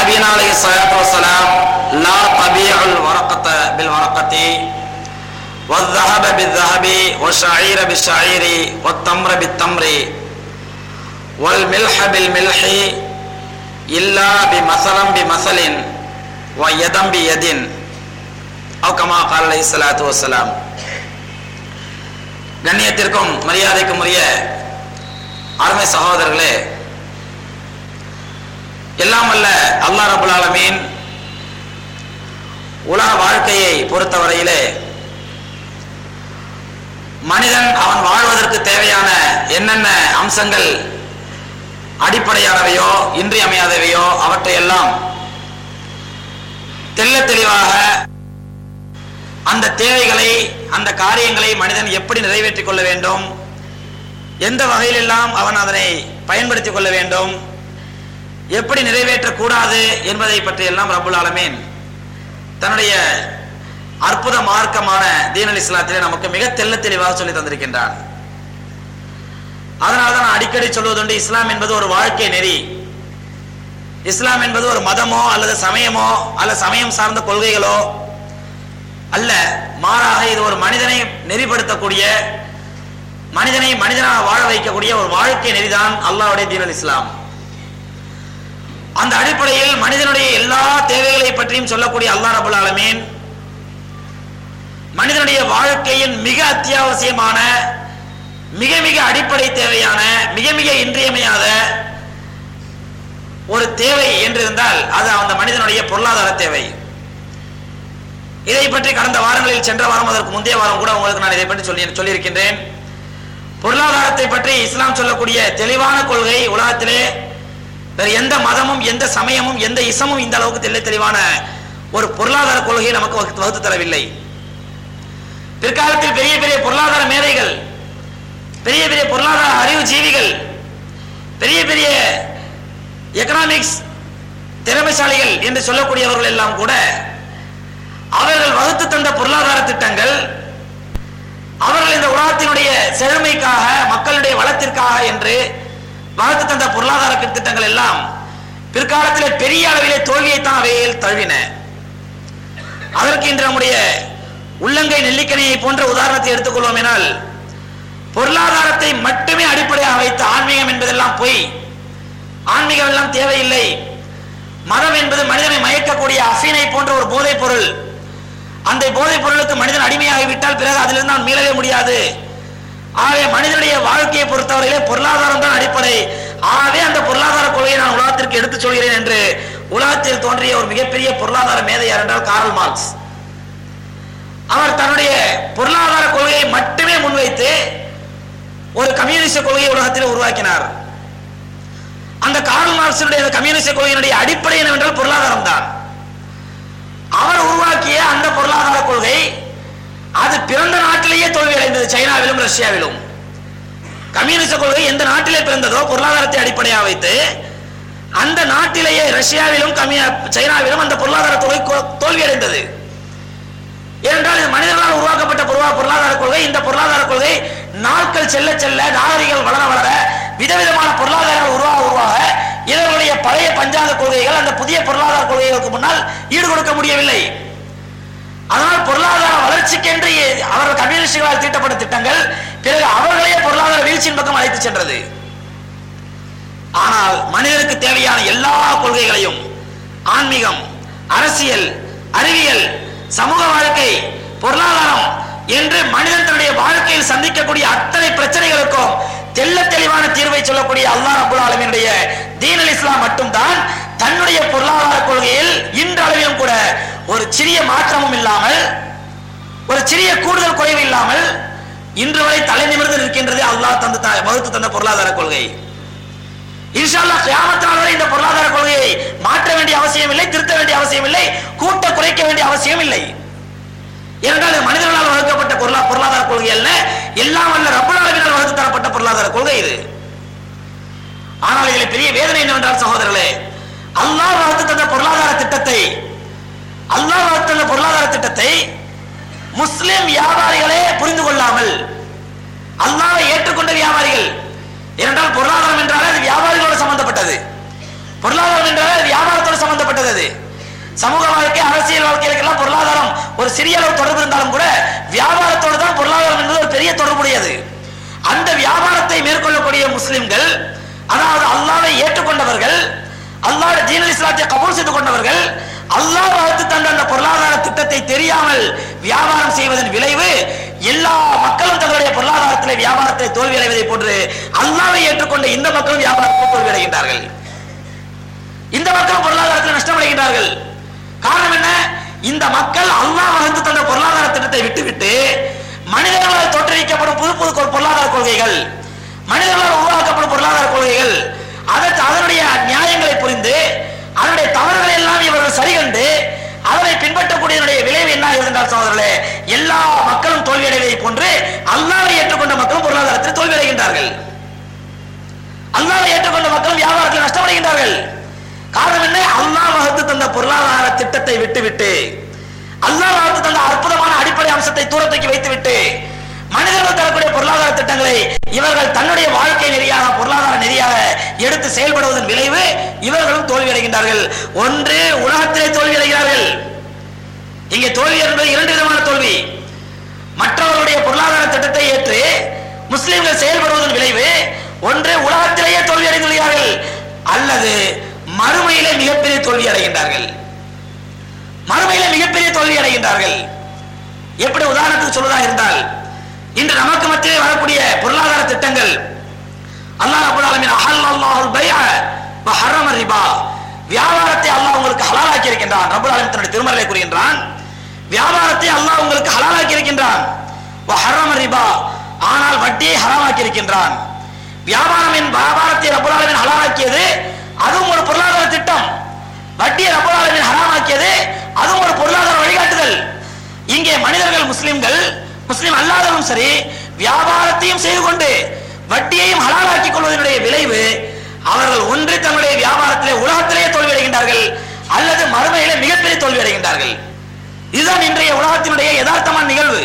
நபீனா அலைஹி ஸலாத்து வஸலாம் லா தபீஉல் வரகத பில் வரகதி والذهب بالذهب والشعير بالشعير والتمر بالتمر والملح بالملح إلا بمثل بمثل ويدا بيد أو كما قال عليه الصلاة والسلام கண்ணியத்திற்கும் மரியாதைக்கும் உரிய அருமை சகோதரர்களே எல்லாம் வல்ல அல்லாஹ் ரபுல் ஆலமீன் உலக வாழ்க்கையை பொறுத்தவரையிலே மனிதன் அவன் வாழ்வதற்கு தேவையான என்னென்ன அம்சங்கள் அடிப்படையானவையோ இன்றியமையாதவையோ அவற்றையெல்லாம் தெள்ள தெளிவாக அந்த தேவைகளை அந்த காரியங்களை மனிதன் எப்படி நிறைவேற்றிக் கொள்ள வேண்டும் எந்த வகையிலெல்லாம் அவன் அதனை பயன்படுத்திக் கொள்ள வேண்டும் எப்படி நிறைவேற்றக்கூடாது என்பதை பற்றியெல்லாம் ரபுல் ஆலமீன் தன்னுடைய அற்புத மார்க்கமான தீனல் இஸ்லாத்திலே நமக்கு மிக தெள்ள தெளிவாக சொல்லி தந்திருக்கின்றான் அதனால தான் நான் அடிக்கடி சொல்வதுண்டு இஸ்லாம் என்பது ஒரு வாழ்க்கை நெறி இஸ்லாம் என்பது ஒரு மதமோ அல்லது சமயமோ அல்லது சமயம் சார்ந்த கொள்கைகளோ அல்ல மாறாக இது ஒரு மனிதனை நெறிப்படுத்தக்கூடிய மனிதனை மனிதனாக வாழ வைக்கக்கூடிய ஒரு வாழ்க்கை நெறிதான் அல்லாஹ்வுடைய தீனல் இஸ்லாம் அந்த அடிப்படையில் மனிதனுடைய எல்லா தேவைகளை பற்றியும் சொல்லக்கூடிய அல்லாஹ் ரபுல் ஆலமீன் மனிதனுடைய வாழ்க்கையின் மிக அத்தியாவசியமான மிக மிக அடிப்படை தேவையான மிக மிக இன்றியமையாத ஒரு தேவை என்று இருந்தால் அது அந்த மனிதனுடைய பொருளாதார தேவை இதை பற்றி கடந்த வாரங்களில் சென்ற வாரம் அதற்கு முந்தைய வாரம் கூட உங்களுக்கு நான் இதை பற்றி சொல்லி சொல்லியிருக்கின்றேன் பொருளாதாரத்தை பற்றி இஸ்லாம் சொல்லக்கூடிய தெளிவான கொள்கை உலகத்திலே வேறு எந்த மதமும் எந்த சமயமும் எந்த இசமும் இந்த அளவுக்கு தெள்ள தெளிவான ஒரு பொருளாதார கொள்கையை நமக்கு வகுத்து வகுத்து தரவில்லை பிற்காலத்தில் பெரிய பெரிய பொருளாதார மேதைகள் பெரிய பெரிய பொருளாதார அறிவு ஜீவிகள் பெரிய பெரிய எக்கனாமிக்ஸ் திறமைசாலிகள் என்று சொல்லக்கூடியவர்கள் எல்லாம் கூட அவர்கள் வகுத்து தந்த பொருளாதார திட்டங்கள் அவர்கள் இந்த உலகத்தினுடைய செழுமைக்காக மக்களுடைய வளத்திற்காக என்று வகுத்து தந்த பொருளாதார திட்டங்கள் எல்லாம் பிற்காலத்திலே பெரிய அளவிலே தோல்வியைத்தான் அவையில் தழுவின அதற்கு இன்று நம்முடைய உள்ளங்கை நெல்லிக்கனியை போன்ற உதாரணத்தை எடுத்துக்கொள்வோம் எனால் பொருளாதாரத்தை மட்டுமே அடிப்படையாக வைத்த ஆன்மீகம் என்பதெல்லாம் பொய் ஆன்மீகம் எல்லாம் தேவையில்லை மதம் என்பது மனிதனை மயக்கக்கூடிய அஃபீனை போன்ற ஒரு போதைப் பொருள் அந்த போதைப் பொருளுக்கு மனிதன் அடிமையாகிவிட்டால் பிறகு அதிலிருந்து அவன் மீளவே முடியாது ஆகவே மனிதனுடைய வாழ்க்கையை பொறுத்தவரையிலே பொருளாதாரம் தான் அடிப்படை ஆகவே அந்த பொருளாதார கொள்கையை நான் உலகத்திற்கு எடுத்துச் சொல்கிறேன் என்று உலகத்தில் தோன்றிய ஒரு மிகப்பெரிய பொருளாதார மேதை யார் என்றால் காரல் மார்க்ஸ் அவர் தன்னுடைய பொருளாதார கொள்கையை மட்டுமே முன்வைத்து ஒரு கம்யூனிஸ்ட் கொள்கையை உலகத்தில் உருவாக்கினார் அந்த கார்ல் மார்க்சினுடைய அந்த கம்யூனிஸ்ட் கொள்கையினுடைய அடிப்படை என்னவென்றால் பொருளாதாரம் தான் அவர் உருவாக்கிய அந்த பொருளாதார கொள்கை அது பிறந்த நாட்டிலேயே தோல்வி அடைந்தது சைனாவிலும் ரஷ்யாவிலும் கம்யூனிஸ்ட் கொள்கை எந்த நாட்டிலே பிறந்ததோ பொருளாதாரத்தை அடிப்படையாக வைத்து அந்த நாட்டிலேயே ரஷ்யாவிலும் கம்யூ- சைனாவிலும் அந்த பொருளாதார கொள்கை கோ- தோல்வி அடைந்தது ஏனென்றால் இது மனிதர்களால் உருவாக்கப்பட்ட பொருளா- பொருளாதார கொள்கை இந்த பொருளாதார கொள்கை நாட்கள் செல்ல செல்ல நாகரிகள் வளர வளர விதவிதமான பொருளாதாரங்கள் உருவாக உருவாக இதனுடைய பழைய பஞ்சாங்க கொள்கைகள் அந்த புதிய பொருளாதார கொள்கைகளுக்கு முன்னால் ஈடு கொடுக்க முடியவில்லை அதனால் பொருளாதார வளர்ச்சிக்கென்று அவர்கள் கம்யூனிஸ்டுகளால் தீட்டப்பட்ட திட்டங்கள் பிறகு அவர்களே பொருளாதார வீழ்ச்சியின் பக்கம் அழைத்து சென்றது ஆனால் மனிதனுக்கு தேவையான எல்லா கொள்கைகளையும் ஆன்மீகம் அரசியல் அறிவியல் சமூக வாழ்க்கை பொருளாதாரம் என்று மனிதன் தன்னுடைய வாழ்க்கையில் சந்திக்கக்கூடிய அத்தனை பிரச்சனைகளுக்கும் தெள்ள தெளிவான தீர்வை சொல்லக்கூடிய அல்லாஹ் ரபுல் ஆலமீனுடைய தீனல் இஸ்லாம் மட்டும்தான் தன்னுடைய பொருளாதார கொள்கையில் இன்றளவிலும் கூட ஒரு சிறிய மாற்றமும் இல்லாமல் ஒரு சிறிய கூடுதல் குறைவு இல்லாமல் இன்று வரை தலை நிமிர்ந்து நிற்கின்றது அல்லாஹ் தந்து த- வகுத்து தந்த பொருளாதார கொள்கை இன்ஷால்லா கியாமத்தினால் வரை இந்த பொருளாதார கொள்கையை மாற்ற வேண்டிய அவசியம் இல்லை திருத்த வேண்டிய அவசியம் இல்லை கூட்ட குறைக்க வேண்டிய அவசியம் இல்லை ஏனென்றால் இது மனிதர்களால் வகுக்கப்பட்ட பொருளா பொருளாதார கொள்கை அல்ல எல்லாம் வல்ல ரப்பல் அளவினால் வகுத்து தரப்பட்ட பொருளாதார கொள்கை இது ஆனால் இதில் பெரிய வேதனை என்னவென்றால் சகோதரர்களே அல்லாஹ் வகுத்து தந்த பொருளாதார திட்டத்தை அல்லாஹ் வகுத்து தந்த பொருளாதார திட்டத்தை முஸ்லிம் வியாபாரிகளே புரிந்து கொள்ளாமல் அல்லாஹ்வை ஏற்றுக்கொண்ட வியாபாரிகள் ஏனென்றால் பொருளாதாரம் என்றாலே அது வியாபாரிகளோடு சம்பந்தப்பட்டது பொருளாதாரம் என்றாலே அது வியாபாரத்தோடு சம்பந்தப்பட்டது சம்பந்தப்பட்டது அது சமூக வாழ்க்கை அரசியல் வாழ்க்கைகளுக்கெல்லாம் பொருளாதாரம் ஒரு சிறிய அளவு தொடர்பு இருந்தாலும் கூட வியாபாரத்தோடு தான் பொருளாதாரம் என்பது ஒரு பெரிய தொடர்புடையது அந்த வியாபாரத்தை மேற்கொள்ளக்கூடிய முஸ்லிம்கள் அதாவது அல்லாவை ஏற்றுக்கொண்டவர்கள் அல்லாஹ் தீனல் இஸ்லாத்தை கபூல் செய்து கொண்டவர்கள் அல்லாஹ் வகுத்து தந்த அந்த பொருளாதார திட்டத்தை தெரியாமல் வியாபாரம் செய்வதன் விளைவு எல்லா மக்களும் தங்களுடைய பொருளாதாரத்தில் வியாபாரத்தை தோல்வி அடைவதை போன்று அல்லாவை ஏற்றுக்கொண்ட இந்த மக்களும் வியாபாரத்தில் தோல்வி அடைகின்றார்கள் இந்த மக்கள் பொருளாதாரத்தில் நஷ்டமடைகின்றார்கள் காரணம் என்ன இந்த மக்கள் அல்லாஹ் வகுத்து தந்த பொருளாதார திட்டத்தை விட்டுவிட்டு மனிதர்களால் தோற்றுவிக்கப்படும் புது புது கொ- பொருளாதார கொள்கைகள் மனிதர்களால் உருவாக்கப்படும் பொருளாதார கொள்கைகள் அதற்கு அதனுடைய நியாயங்களை புரிந்து அதனுடைய தவறுகளை எல்லாம் இவர்கள் சரிகண்டு அதனை பின்பற்றக்கூடியதனுடைய விளைவு என்ன இருந்தால் சகோதரர்களே எல்லா மக்களும் தோல்வியடைவதை போன்று அல்லாவை ஏற்றுக்கொண்ட மக்களும் பொருளாதாரத்தில் தோல்வியடைகின்றார்கள் அல்லாவை ஏற்றுக்கொண்ட மக்களும் வியாபாரத்தில் நஷ்டமடைகின்றார்கள் காரணம் என்ன அல்லாஹ் வகுத்து தந்த பொருளாதார திட்டத்தை விட்டுவிட்டு அல்லாஹ் வகுத்து தந்த அற்புதமான அடிப்படை அம்சத்தை தூரத்துக்கு வைத்துவிட்டு மனிதர்கள் தரக்கூடிய பொருளாதார திட்டங்களை இவர்கள் தன்னுடைய வாழ்க்கை நெறியாக பொருளாதார நெறியாக எடுத்து செயல்படுவதன் விளைவு இவர்களும் தோல்வி அடைகின்றார்கள் ஒன்று உலகத்திலே தோல்வி அடைகிறார்கள் இங்கே தோல்வி என்பது இரண்டு விதமான தோல்வி மற்றவர்களுடைய பொருளாதார திட்டத்தை ஏற்று முஸ்லிம்கள் செயல்படுவதன் விளைவு ஒன்று உலகத்திலேயே தோல்வி அடைந்துள்ளார்கள் அல்லது மறுமையிலே மிகப்பெரிய தோல்வி அடைகின்றார்கள் மறுமையிலே மிகப்பெரிய தோல்வி அடைகின்றார்கள் எப்படி உதாரணத்துக்கு சொல்வதாக இருந்தால் இன்று நமக்கு மத்தியிலே வரக்கூடிய பொருளாதார திட்டங்கள் அல்லாஹ் ரப்பல் ஆலமீன் அஹல்லல்லாஹுல் பைஅ வ ஹர்ரம ரிபா வியாபாரத்தை அல்லாஹ் உங்களுக்கு ஹலாலாக்கி இருக்கின்றான் ரப்பல் ஆலமீன் தன்னுடைய திருமறையிலே கூறுகின்றான் வியாபாரத்தை அல்லாஹ் உங்களுக்கு ஹலாலாக்கி இருக்கின்றான் வ ஹர்ரம ரிபா ஆனால் வட்டியை ஹராமாக்கி இருக்கின்றான் வியாபாரம் என் வியாபாரத்தை ரப்பல் ஆலமீன் ஹலாலாக்கியது அதுவும் ஒரு பொருளாதார திட்டம் வட்டியை ரப்பல் ஆலமீன் ஹராமாக்கியது அதுவும் ஒரு பொருளாதார வழிகாட்டுதல் இங்கே மனிதர்கள் முஸ்லிம்கள் முஸ்லிம் அல்லாதவரும் சரி வியாபாரத்தையும் செய்து கொண்டு வட்டியையும் ஹலாலாக்கிக் கொள்வதனுடைய விளைவு அவர்கள் ஒன்று தங்களுடைய வியாபாரத்திலே உலகத்திலே தோல்வி அடைகின்றார்கள் அல்லது மறுமையிலே மிகப்பெரிய தோல்வி அடைகின்றார்கள் இதுதான் இன்றைய உலகத்தினுடைய யதார்த்தமான நிகழ்வு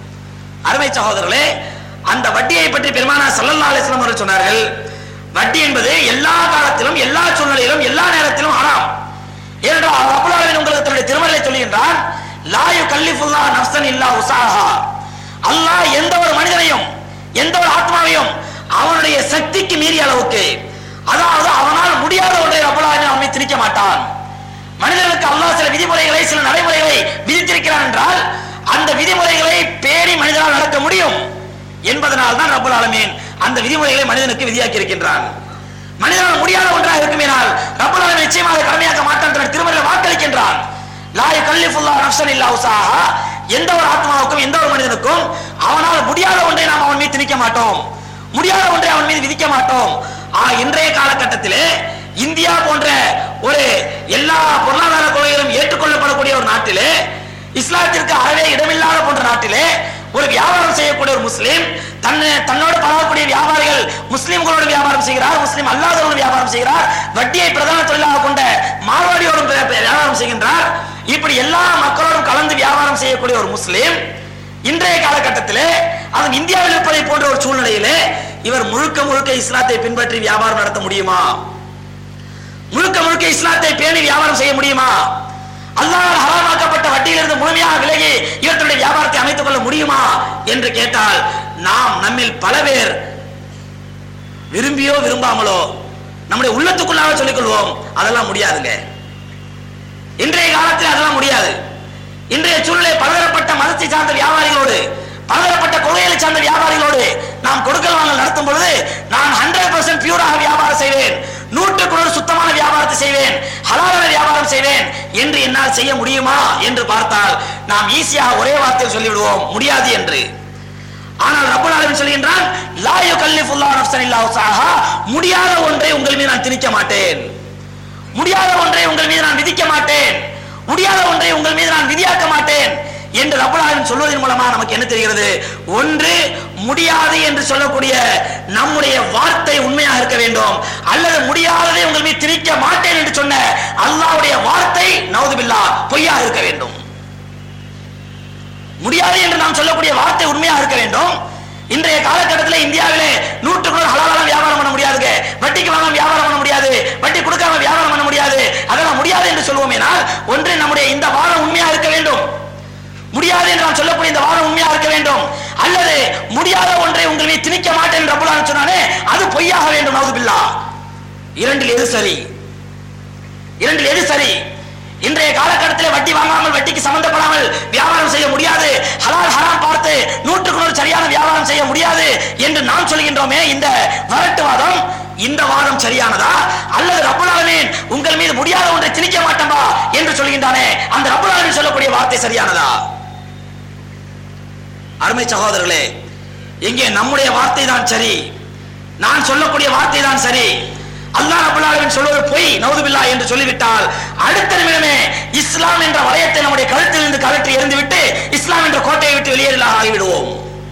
அருமை சகோதரர்களே அந்த வட்டியை பற்றி பெருமானா சல்லல்லா அலிஸ்லாம் அவர்கள் சொன்னார்கள் வட்டி என்பது எல்லா காலத்திலும் எல்லா சூழ்நிலையிலும் எல்லா நேரத்திலும் ஹராம் ஏனென்றால் ரப்பல் ஆலமீன் உங்களுக்கு தன்னுடைய திருமறையை சொல்லுகின்றான் லா யுகல்லிஃபுல்லா நஃப்ஸன் இல்லா உஸாஹா அல்லாஹ் எந்த ஒரு மனிதனையும் எந்த ஒரு ஆத்மாவையும் அவனுடைய சக்திக்கு மீறிய அளவுக்கு அதாவது அவனால் முடியாத ஒன்றை ரப்பல் ஆலமீன் அவனை திணிக்க மாட்டான் மனிதர்களுக்கு அல்லாஹ் சில விதிமுறைகளை சில நடைமுறைகளை விதித்திருக்கிறான் என்றால் அந்த விதிமுறைகளை பேணி மனிதனால் நடக்க முடியும் என்பதனால் தான் ரப்பல் ஆலமீன் அந்த விதிமுறைகளை மனிதனுக்கு விதியாக்கி இருக்கின்றான் மனிதனால் முடியாத ஒன்றாக இருக்குமேனால் ரப்பல் ஆலமீன் நிச்சயமாக கடமையாக்க மாட்டான் தன்னுடைய திருமறையில் வாக்களிக்கின்றான் லா யுகல்லிஃபுல்லா நஃப்ஸன் இல்லா உஸாஹா எந்த ஒரு ஆத்மாவுக்கும் எந்த ஒரு மனிதனுக்கும் அவனால் முடியாத ஒன்றை நாம் அவன் மீது திணிக்க மாட்டோம் முடியாத ஒன்றை அவன் மீது விதிக்க மாட்டோம் ஆ இன்றைய காலகட்டத்திலே இந்தியா போன்ற ஒரு எல்லா பொருளாதார கொள்கைகளும் ஏற்றுக்கொள்ளப்படக்கூடிய ஒரு நாட்டிலே இஸ்லாத்திற்கு அறவே இடமில்லாத போன்ற நாட்டிலே ஒரு வியாபாரம் செய்யக்கூடிய ஒரு முஸ்லீம் தன்னை தன்னோடு பழகக்கூடிய வியாபாரிகள் முஸ்லிம்களோடு வியாபாரம் செய்கிறார் முஸ்லிம் அல்லாதவரோடு வியாபாரம் செய்கிறார் வட்டியை பிரதான தொழிலாக கொண்ட மார்வாடியோடும் பே- பே- வியாபாரம் செய்கின்றார் இப்படி எல்லா மக்களோடும் கலந்து வியாபாரம் செய்யக்கூடிய ஒரு முஸ்லீம் இன்றைய காலகட்டத்திலே அதுவும் இந்தியாவில் இருப்பதை போன்ற ஒரு சூழ்நிலையிலே இவர் முழுக்க முழுக்க இஸ்லாத்தை பின்பற்றி வியாபாரம் நடத்த முடியுமா முழுக்க முழுக்க இஸ்லாத்தை பேணி வியாபாரம் செய்ய முடியுமா அல்லாஹ் ஹராமாக்கப்பட்ட வட்டியிலிருந்து முழுமையாக விலகி இவர் தன்னுடைய வியாபாரத்தை அமைத்துக் கொள்ள முடியுமா என்று கேட்டால் நாம் நம்மில் பல பேர் விரும்பியோ விரும்பாமலோ நம்முடைய உள்ளத்துக்குள்ளாக சொல்லிக் கொள்வோம் அதெல்லாம் முடியாதுங்க இன்றைய காலத்தில் அதெல்லாம் முடியாது இன்றைய சூழ்நிலை பலதரப்பட்ட மதத்தை சார்ந்த வியாபாரிகளோடு பலதரப்பட்ட கொள்கைகளை சார்ந்த வியாபாரிகளோடு நாம் கொடுக்கல் வாங்கல் நடத்தும் பொழுது நான் ஹண்ட்ரட் பர்சன்ட் பியூராக வியாபாரம் செய்வேன் நூற்றுக்கு நூறு சுத்தமான வியாபாரத்தை செய்வேன் ஹலாலான வியாபாரம் செய்வேன் என்று என்னால் செய்ய முடியுமா என்று பார்த்தால் நாம் ஈஸியாக ஒரே வார்த்தையில் சொல்லிவிடுவோம் முடியாது என்று ஆனால் ரப்பல் ஆலமீன் சொல்கின்றான் லா யுகல்லிஃபுல்லாஹு நஃப்ஸன் இல்லா உஸாஹா முடியாத ஒன்றை உங்கள் மீது நான் திணிக்க மாட்டேன் முடியாத ஒன்றை உங்கள் மீது நான் விதிக்க மாட்டேன் முடியாத ஒன்றை உங்கள் மீது நான் விதியாக்க மாட்டேன் என்று ரப்பல் ஆலமீன் சொல்வதன் மூலமா நமக்கு என்ன தெரிகிறது ஒன்று முடியாது என்று சொல்லக்கூடிய நம்முடைய வார்த்தை உண்மையாக இருக்க வேண்டும் அல்லது முடியாததை உங்கள் மீது திணிக்க மாட்டேன் என்று சொன்ன அல்லாஹ்வுடைய வார்த்தை நவுதுபில்லா பொய்யாக இருக்க வேண்டும் முடியாது என்று நாம் சொல்லக்கூடிய வார்த்தை உண்மையாக இருக்க வேண்டும் இன்றைய காலகட்டத்தில் இந்தியாவிலே நூற்றுக்கு நூறு ஹலாலான வியாபாரம் பண்ண முடியாதுங்க வட்டிக்கு வாங்க வியாபாரம் பண்ண முடியாது வட்டி கொடுக்காம வியாபாரம் பண்ண முடியாது அதெல்லாம் முடியாது என்று சொல்வோம் விடுவோமேனால் ஒன்று நம்முடைய இந்த வாதம் உண்மையா இருக்க வேண்டும் முடியாது என்று நாம் சொல்லக்கூடிய இந்த வாதம் உண்மையா இருக்க வேண்டும் அல்லது முடியாத ஒன்றை உங்கள் மீது திணிக்க மாட்டேன் என்று ரப்பல் சொன்னானே அது பொய்யாக வேண்டும் நவுதுபில்லா இரண்டில் எது சரி இரண்டில் எது சரி இன்றைய காலகட்டத்தில் வட்டி வாங்காமல் வட்டிக்கு சம்பந்தப்படாமல் வியாபாரம் செய்ய முடியாது ஹலால் ஹராம் பார்த்து நூற்றுக்கு நூறு சரியான வியாபாரம் செய்ய முடியாது என்று நாம் சொல்கின்றோமே இந்த வரட்டுவாதம் இந்த வாதம் சரியானதா அல்லது ரப்பல் ஆலமீன் உங்கள் மீது முடியாத ஒன்றை திணிக்க மாட்டேன்பா என்று சொல்கின்றானே அந்த ரப்பல் ஆலமீன் சொல்லக்கூடிய வார்த்தை சரியானதா அருமை சகோதரர்களே இங்கே நம்முடைய வார்த்தை தான் சரி நான் சொல்லக்கூடிய வார்த்தை தான் சரி அல்லாஹ் ரப்பல் ஆலமீன் சொல்வது பொய் நவுதுபில்லா என்று சொல்லிவிட்டால் அடுத்த நிமிடமே இஸ்லாம் என்ற வளையத்தை நம்முடைய கழுத்திலிருந்து கழற்றி எறிந்துவிட்டு இஸ்லாம் என்ற கோட்டையை விட்டு வெளியேறலாம் ஆகிவிடுவோம்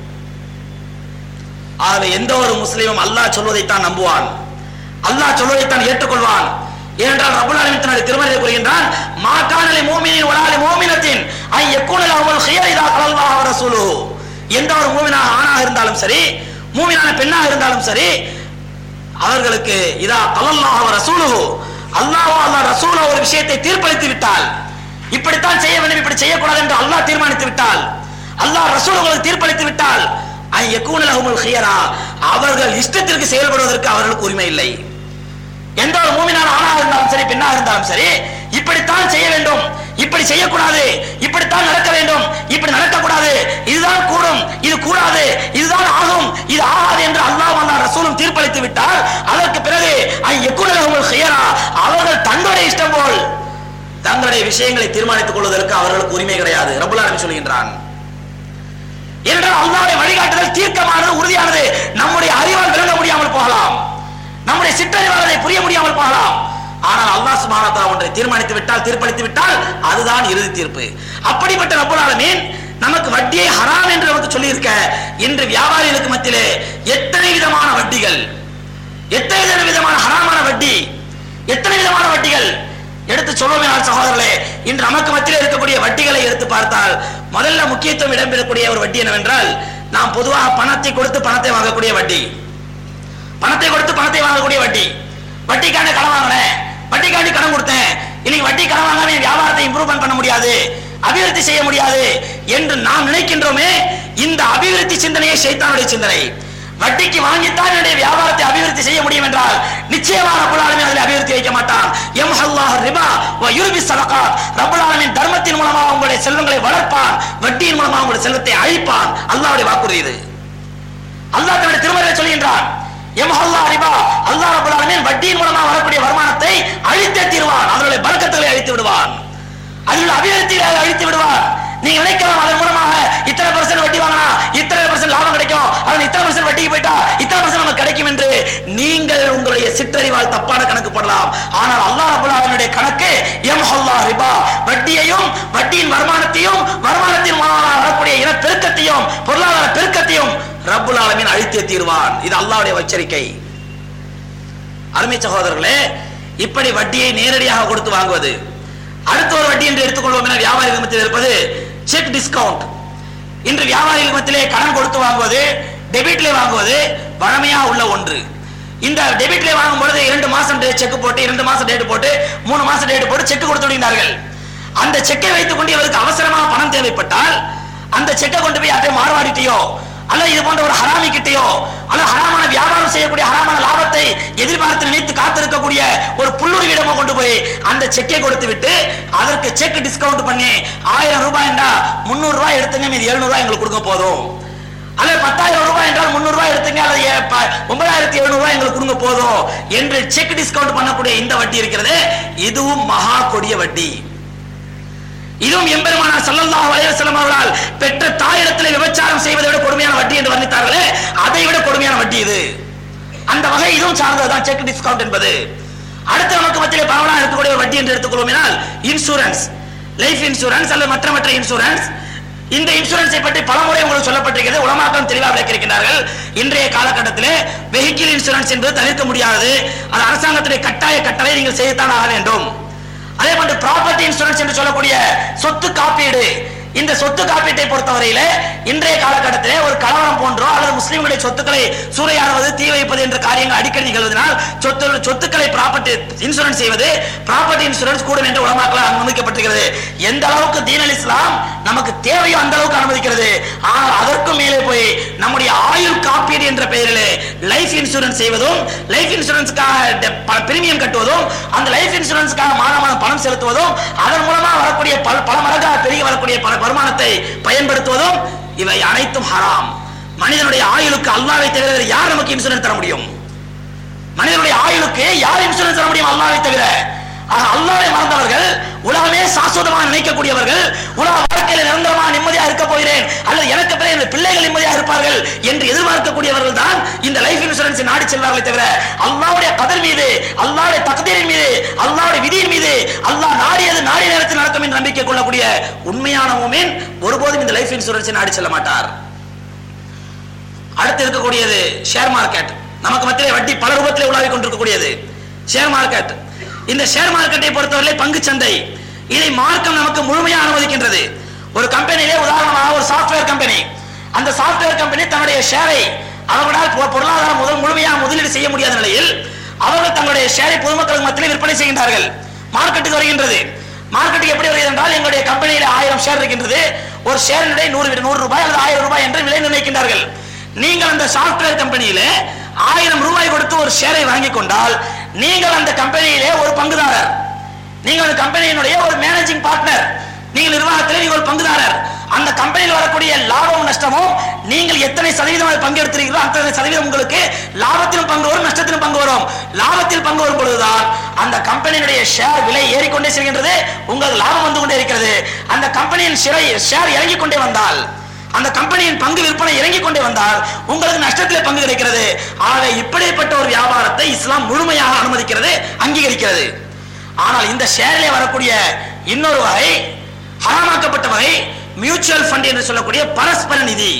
ஆகவே எந்த ஒரு முஸ்லீமும் அல்லாஹ் சொல்வதைத்தான் நம்புவான் அல்லாஹ் சொல்வதைத்தான் ஏற்றுக்கொள்வான் ஏனென்றால் ரப்பல் ஆலமீன் தன்னுடைய திருமறையை கூறுகின்றான் மா கானலி மூமினின் வலாலி மூமினத்தின் ஐ யக்கூன லஹுல் ஹியர் இதா கலல்லாஹு வ ரசூலுஹு எந்த ஒரு மூமினாக ஆணாக இருந்தாலும் சரி மூமினான பெண்ணாக இருந்தாலும் சரி அவர்களுக்கு இதா கலல்லாஹு வ ரசூலுஹு அல்லாஹ் அல்லாஹ் ரசூல ஒரு விஷயத்தை தீர்ப்பளித்து விட்டால் இப்படித்தான் செய்ய வேண்டும் இப்படி செய்யக்கூடாது என்று அல்லாஹ் தீர்மானித்து விட்டால் அல்லாஹ் ரசூல் உங்களுக்கு தீர்ப்பளித்து விட்டால் ஐ யக்கூன லஹுல் ஹியரா அவர்கள் இஷ்டத்திற்கு செயல்படுவதற்கு அவர்களுக்கு உரிமை இல்லை எந்த ஒரு மூமினான ஆணாக இருந்தாலும் சரி பெண்ணாக இருந்தாலும் சரி இப்படித்தான் செய்ய வேண்டும் இப்படி செய்யக்கூடாது இப்படித்தான் நடக்க வேண்டும் இப்படி நடக்கக்கூடாது இதுதான் கூடும் இது கூடாது இதுதான் ஆகும் இது ஆகாது என்று அல்லாஹ் அல்லாஹ் ரசூலும் தீர்ப்பளித்து விட்டால் அதற்கு பிறகு ஐ யக்குனலஹுல் ஹியரா அவர்கள் தங்களுடைய இஷ்டம் போல் தங்களுடைய விஷயங்களை தீர்மானித்துக் கொள்வதற்கு அவர்களுக்கு உரிமை கிடையாது ரப்பல் ஆலமீன் சொல்கின்றான் ஏனென்றால் அல்லாஹ்வுடைய வழிகாட்டுதல் தீர்க்கமானது உறுதியானது நம்முடைய அறிவால் விளங்க முடியாமல் போகலாம் நம்முடைய சிற்றறிவால் அதை புரிய முடியாமல் போகலாம் ஆனால் அல்லாஹ் சுப்ஹானஹு வ தஆலா ஒன்றை தீர்மானித்து விட்டால் தீர்ப்பளித்து விட்டால் அதுதான் இறுதி தீர்ப்பு அப்படிப்பட்ட ரப்பல் ஆலமீன் நமக்கு வட்டியை ஹராம் என்று நமக்கு சொல்லியிருக்க இன்று வியாபாரிகளுக்கு மத்தியிலே எத்தனை விதமான வட்டிகள் எத்தனை விதமான ஹராமான வட்டி எத்தனை விதமான வட்டிகள் எடுத்து சொல்லுவோமே சகோதரர்களே இன்று நமக்கு மத்தியில் இருக்கக்கூடிய வட்டிகளை எடுத்து பார்த்தால் முதல்ல முக்கியத்துவம் இடம்பெறக்கூடிய ஒரு வட்டி என்னவென்றால் நாம் பொதுவாக பணத்தை கொடுத்து பணத்தை வாங்கக்கூடிய வட்டி பணத்தை கொடுத்து பணத்தை வாங்கக்கூடிய வட்டி வட்டிக்காண்டி கடன் வாங்கினேன் வட்டிக்காண்டி கடன் கொடுத்தேன் இன்னைக்கு வட்டி கடன் வாங்காம என் வியாபாரத்தை இம்ப்ரூவ்மெண்ட் பண்ண முடியாது அபிவிருத்தி செய்ய முடியாது என்று நாம் நினைக்கின்றோமே இந்த அபிவிருத்தி சிந்தனையே சைத்தானுடைய சிந்தனை வட்டிக்கு வாங்கித்தான் என்னுடைய வியாபாரத்தை அபிவிருத்தி செய்ய முடியும் என்றால் நிச்சயமாக ரப்பல் ஆலமீன் அதில் அபிவிருத்தி வைக்க மாட்டான் யம்ஹல்லாஹு ரிபா வ யுர்பி ஸதகாத் ரப்பல் ஆலமீன் தர்மத்தின் மூலமாக உங்களுடைய செல்வங்களை வளர்ப்பான் வட்டியின் மூலமாக உங்களுடைய செல்வத்தை அழிப்பான் அல்லாஹ்வுடைய வாக்குறுதி இது அல்லாஹ் தன்னுடைய திருமறையில் சொல்கின்றான் எம்ஹல்லா ரிபா அல்லாஹ் ரப்பல் ஆலமீன் வட்டியின் மூலமாக வரக்கூடிய வருமானத்தை அழித்தே தீர்வான் அதனுடைய பரக்கத்துகளை அழித்து விடுவான் அதில் அபிவிருத்தியை அழித்து விடுவான் நீங்க நினைக்கலாம் அதன் மூலமாக இத்தனை பர்சன்ட் வட்டி வாங்கினா இத்தனை பர்சன்ட் லாபம் கிடைக்கும் அவன் இத்தனை பர்சன்ட் வட்டிக்கு போயிட்டா இத்தனை பர்சன்ட் நமக்கு கிடைக்கும் என்று நீங்கள் உங்களுடைய சிற்றறிவால் தப்பான கணக்கு போடலாம் ஆனால் அல்லாஹ் ரப்பல் ஆலமீனுடைய கணக்கு எம்ஹல்லா ரிபா வட்டியையும் வட்டியின் வருமானத்தையும் வருமானத்தின் மூலமாக வரக்கூடிய இன பெருக்கத்தையும் பொருளாதார பெருக்கத்தையும் ரப்புல் ஆலமீன் அழித்தே தீர்வான் இது அல்லாஹ்வுடைய எச்சரிக்கை அருமை சகோதரர்களே இப்படி வட்டியை நேரடியாக கொடுத்து வாங்குவது அடுத்த ஒரு வட்டி என்று எடுத்துக்கொள்வோம் என வியாபாரிகள் மத்தியில் இருப்பது செக் டிஸ்கவுண்ட் இன்று வியாபாரிகள் மத்தியிலே கடன் கொடுத்து வாங்குவது டெபிட்ல வாங்குவது வழமையா உள்ள ஒன்று இந்த டெபிட்ல வாங்கும் பொழுது இரண்டு மாசம் செக் போட்டு இரண்டு மாசம் டேட் போட்டு மூணு மாசம் டேட் போட்டு செக் கொடுத்து விடுகிறார்கள் அந்த செக்கை வைத்துக் கொண்டு இவருக்கு அவசரமாக பணம் தேவைப்பட்டால் அந்த செக்கை கொண்டு போய் அதை மார்வாடிட்டையோ அல்ல இது போன்ற ஒரு ஹராமி கிட்டையோ அல்ல ஹராமான வியாபாரம் செய்யக்கூடிய ஹராமான லாபத்தை எதிர்பார்த்து நினைத்து காத்திருக்கக்கூடிய ஒரு புல்லுருவிடமோ கொண்டு போய் அந்த செக்கை கொடுத்து விட்டு அதற்கு செக் டிஸ்கவுண்ட் பண்ணி ஆயிரம் ரூபாய் என்றா முந்நூறு ரூபாய் எடுத்துங்க மீது எழுநூறு ரூபாய் எங்களுக்கு கொடுக்க போதும் அல்லது பத்தாயிரம் ரூபாய் என்றால் முந்நூறு ரூபாய் எடுத்துங்க அல்லது ஏ- ப- ஒன்பதாயிரத்தி எழுநூறு ரூபாய் எங்களுக்கு கொடுங்க போதும் என்று செக் டிஸ்கவுண்ட் பண்ணக்கூடிய இந்த வட்டி இருக்கிறது இதுவும் மகா கொடிய வட்டி இதுவும் எம்பெருமானார் ஸல்லல்லாஹு அலைஹி வஸல்லம் அவர்களால் பெற்ற தாயிடத்தில் விபச்சாரம் செய்வதை விட கொடுமையான வட்டி என்று வர்ணித்தார்களே அதை விட கொடுமையான வட்டி இது அந்த வகை இதுவும் சார்ந்ததுதான் செக் டிஸ்கவுண்ட் என்பது அடுத்த நமக்கு மத்தியிலே பரவலாக இருக்கக்கூடிய ஒரு வட்டி என்று எடுத்துக்கொள்வோம் இன்சூரன்ஸ் லைஃப் இன்சூரன்ஸ் அல்லது மற்ற மற்ற இன்சூரன்ஸ் இந்த இன்சூரன்ஸை பற்றி பலமுறை உங்களுக்கு சொல்லப்பட்டிருக்கிறது உலமாக்கம் தெளிவாக விளக்கியிருக்கிறார்கள் இன்றைய காலகட்டத்திலே வெஹிக்கிள் இன்சூரன்ஸ் என்பது தவிர்க்க முடியாதது அது அரசாங்கத்துடைய கட்டாய கட்டளை நீங்கள் செய்யத்தான் ஆக வேண்டும் அதே போன்று ப்ராப்பர்ட்டி இன்சூரன்ஸ் என்று சொல்லக்கூடிய சொத்து காப்பீடு இந்த சொத்து காப்பீட்டை பொறுத்தவரையில இன்றைய காலகட்டத்திலே ஒரு கலவரம் போன்றோ அல்லது முஸ்லிம்களுடைய சொத்துக்களை சூறையாடுவது தீ வைப்பது என்ற காரியங்கள் அடிக்கடி நிகழ்வதனால் சொத்து சொத்துக்களை ப்ராப்பர்ட்டி இன்சூரன்ஸ் செய்வது ப்ராப்பர்ட்டி இன்சூரன்ஸ் கூடும் என்று உலமாக்களால் அனுமதிக்கப்பட்டிருக்கிறது எந்த அளவுக்கு தீன் அல் இஸ்லாம் நமக்கு தேவையோ அந்த அளவுக்கு அனுமதிக்கிறது ஆனால் அதற்கும் மேலே போய் நம்முடைய ஆயுள் காப்பீடு என்ற பெயரிலே லைஃப் இன்சூரன்ஸ் செய்வதும் லைஃப் இன்சூரன்ஸ்க்காக பிரீமியம் கட்டுவதும் அந்த லைஃப் இன்சூரன்ஸ்க்காக மாதம் மாதம் பணம் செலுத்துவதும் அதன் மூலமா வரக்கூடிய பல பல மடங்காக பெருகி வரக்கூடிய பல வருமானத்தை பயன்படுத்துவதும் இவை அனைத்தும் ஹராம் மனிதனுடைய ஆயுளுக்கு அல்லாவை தவிர வேறு யார் நமக்கு இன்சூரன்ஸ் தர முடியும் மனிதனுடைய ஆயுளுக்கு யார் இன்சூரன்ஸ் தர முடியும் அல்லாவை தவிர ஆக அல்லாவை மறந்தவர்கள் உலகமே சாஸ்வதமாக நினைக்கக்கூடியவர்கள் உலக வாழ்க்கையில நிரந்தரமாக நிம்மதியாக இருக்க போகிறேன் அல்லது எனக்கு பிறகு எனது பிள்ளைகள் நிம்மதியாக இருப்பார்கள் என்று எதிர்பார்க்கக்கூடியவர்கள் தான் இந்த லைஃப் இன்சூரன்ஸ் நாடி செல்வார்களே தவிர அல்லாவுடைய கதர் மீது அல்லாவுடைய தகுதியின் மீது அல்லாவுடைய விதியின் மீது அல்லாஹ் நாடியது நாடிய நேரத்தில் நடக்கும் என்று நம்பிக்கை கொள்ளக்கூடிய உண்மையான மூமின் ஒருபோதும் இந்த லைஃப் இன்சூரன்ஸை நாடி செல்ல மாட்டார் அடுத்து இருக்கக்கூடியது ஷேர் மார்க்கெட் நமக்கு மத்தியிலே வட்டி பல ரூபத்திலே உலாவிக் கொண்டிருக்கக்கூடியது ஷேர் மார்க்கெட் இந்த ஷேர் மார்க்கெட்டை பொறுத்தவரை பங்கு சந்தை இதை மார்க்கம் நமக்கு முழுமையாக அனுமதிக்கின்றது ஒரு கம்பெனியிலே உதாரணமாக ஒரு சாஃப்ட்வேர் கம்பெனி அந்த சாஃப்ட்வேர் கம்பெனி தன்னுடைய ஷேரை அவர்களால் பொ- பொருளாதாரம் முதல் முழுமையாக முதலீடு செய்ய முடியாத நிலையில் அவர்கள் தங்களுடைய ஷேரை பொதுமக்களுக்கு மத்தியில் விற்பனை செய்கின்றார்கள் மார்க்கெட்டுக்கு வருகின்றது மார்க்கெட்டுக்கு எப்படி வருகிறது என்றால் எங்களுடைய கம்பெனியில் ஆயிரம் ஷேர் இருக்கின்றது ஒரு ஷேரினுடைய நூறு நூறு ரூபாய் அல்லது ஆயிரம் ரூபாய் என்று விலை நிர்ணயிக்கின்றார்கள் நீங்கள் அந்த சாஃப்ட்வேர் கம்பெனியிலே ஆயிரம் ரூபாய் கொடுத்து ஒரு ஷேரை வாங்கி கொண்டால் நீங்கள் அந்த கம்பெனியிலே ஒரு பங்குதாரர் நீங்கள் அந்த கம்பெனியினுடைய ஒரு மேனேஜிங் பார்ட்னர் நீங்கள் நிர்வாகத்திலே நீங்கள் ஒரு பங்குதாரர் அந்த கம்பெனியில் வரக்கூடிய லாபமும் நஷ்டமும் நீங்கள் எத்தனை சதவீதம் அதில் பங்கெடுத்திருக்கிறோ அத்தனை சதவீதம் உங்களுக்கு லாபத்திலும் பங்கு வரும் நஷ்டத்திலும் பங்கு வரும் லாபத்தில் பங்கு வரும் பொழுதுதான் அந்த கம்பெனியினுடைய ஷேர் விலை ஏறிக்கொண்டே செல்கின்றது உங்களுக்கு லாபம் வந்து கொண்டே இருக்கிறது அந்த கம்பெனியின் ஷேர் ஷேர் இறங்கிக் கொண்டே வந்தால் அந்த கம்பெனியின் பங்கு விற்பனை இறங்கிக் கொண்டே வந்தால் உங்களுக்கு நஷ்டத்திலே பங்கு கிடைக்கிறது ஆக இப்படிப்பட்ட ஒரு வியாபாரத்தை இஸ்லாம் முழுமையாக அனுமதிக்கிறது அங்கீகரிக்கிறது ஆனால் இந்த ஷேரிலே வரக்கூடிய இன்னொரு வகை ஹராமாக்கப்பட்ட வகை மியூச்சுவல் ஃபண்ட் என்று சொல்லக்கூடிய பரஸ்பர நிதி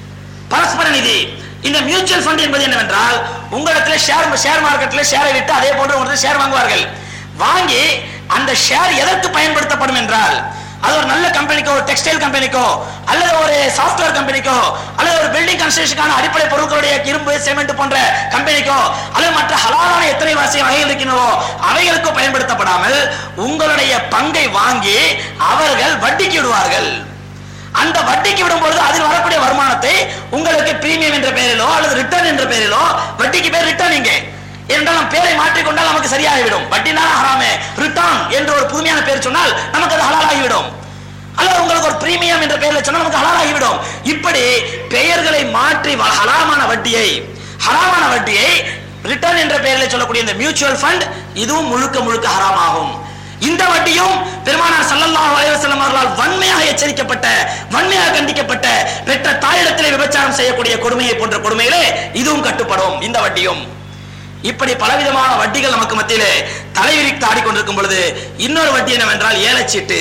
பரஸ்பர நிதி இந்த மியூச்சுவல் ஃபண்ட் என்பது என்னவென்றால் உங்களிடத்துல ஷேர் ஷேர் மார்க்கெட்ல ஷேரை விட்டு அதே போன்று உங்களுக்கு ஷேர் வாங்குவார்கள் வாங்கி அந்த ஷேர் எதற்கு பயன்படுத்தப்படும் என்றால் அது ஒரு நல்ல கம்பெனிக்கோ ஒரு டெக்ஸ்டைல் கம்பெனிக்கோ அல்லது ஒரு சாஃப்ட்வேர் கம்பெனிக்கோ அல்லது ஒரு பில்டிங் கன்ஸ்ட்ரக்ஷனுக்கான அடிப்படை பொருட்களுடைய இரும்பு சிமெண்ட் போன்ற கம்பெனிக்கோ அல்லது மற்ற ஹலாலான எத்தனை வசதி வகைகள் இருக்கின்றனவோ அவைகளுக்கோ பயன்படுத்தப்படாமல் உங்களுடைய பங்கை வாங்கி அவர்கள் வட்டிக்கு விடுவார்கள் அந்த வட்டிக்கு விடும் பொழுது அதில் வரக்கூடிய வருமானத்தை உங்களுக்கு பிரீமியம் என்ற பெயரிலோ அல்லது ரிட்டர்ன் என்ற பெயரிலோ வட்டிக்கு பேர் ரிட்டர்ன் இங்கே என்றால் நம் பேரை மாற்றிக்கொண்டால் நமக்கு சரியாகிவிடும் வட்டினால ஹராமே ரிட்டர்ன் என்று ஒரு புதுமையான பேர் சொன்னால் நமக்கு அது ஹலாலாகிவிடும் அல்லது உங்களுக்கு ஒரு பிரீமியம் என்ற பெயரில் சொன்னால் நமக்கு ஹலாலாகிவிடும் இப்படி பெயர்களை மாற்றி வ- ஹலாமான வட்டியை ஹராமான வட்டியை ரிட்டர்ன் என்ற பெயரில் சொல்லக்கூடிய இந்த மியூச்சுவல் ஃபண்ட் இதுவும் முழுக்க முழுக்க ஹராமாகும் இந்த வட்டியும் பெருமானார் ஸல்லல்லாஹு அலைஹி வஸல்லம் அவர்களால் வன்மையாக எச்சரிக்கப்பட்ட வன்மையாக கண்டிக்கப்பட்ட பெற்ற தாயிடத்திலே விபச்சாரம் செய்யக்கூடிய கொடுமையை போன்ற கொடுமையிலே இதுவும் கட்டுப்படும் இந்த வட்டியும் இப்படி பலவிதமான வட்டிகள் நமக்கு மத்தியிலே தலைவிரித்து ஆடிக்கொண்டிருக்கும் பொழுது இன்னொரு வட்டி என்னவென்றால் ஏலச்சீட்டு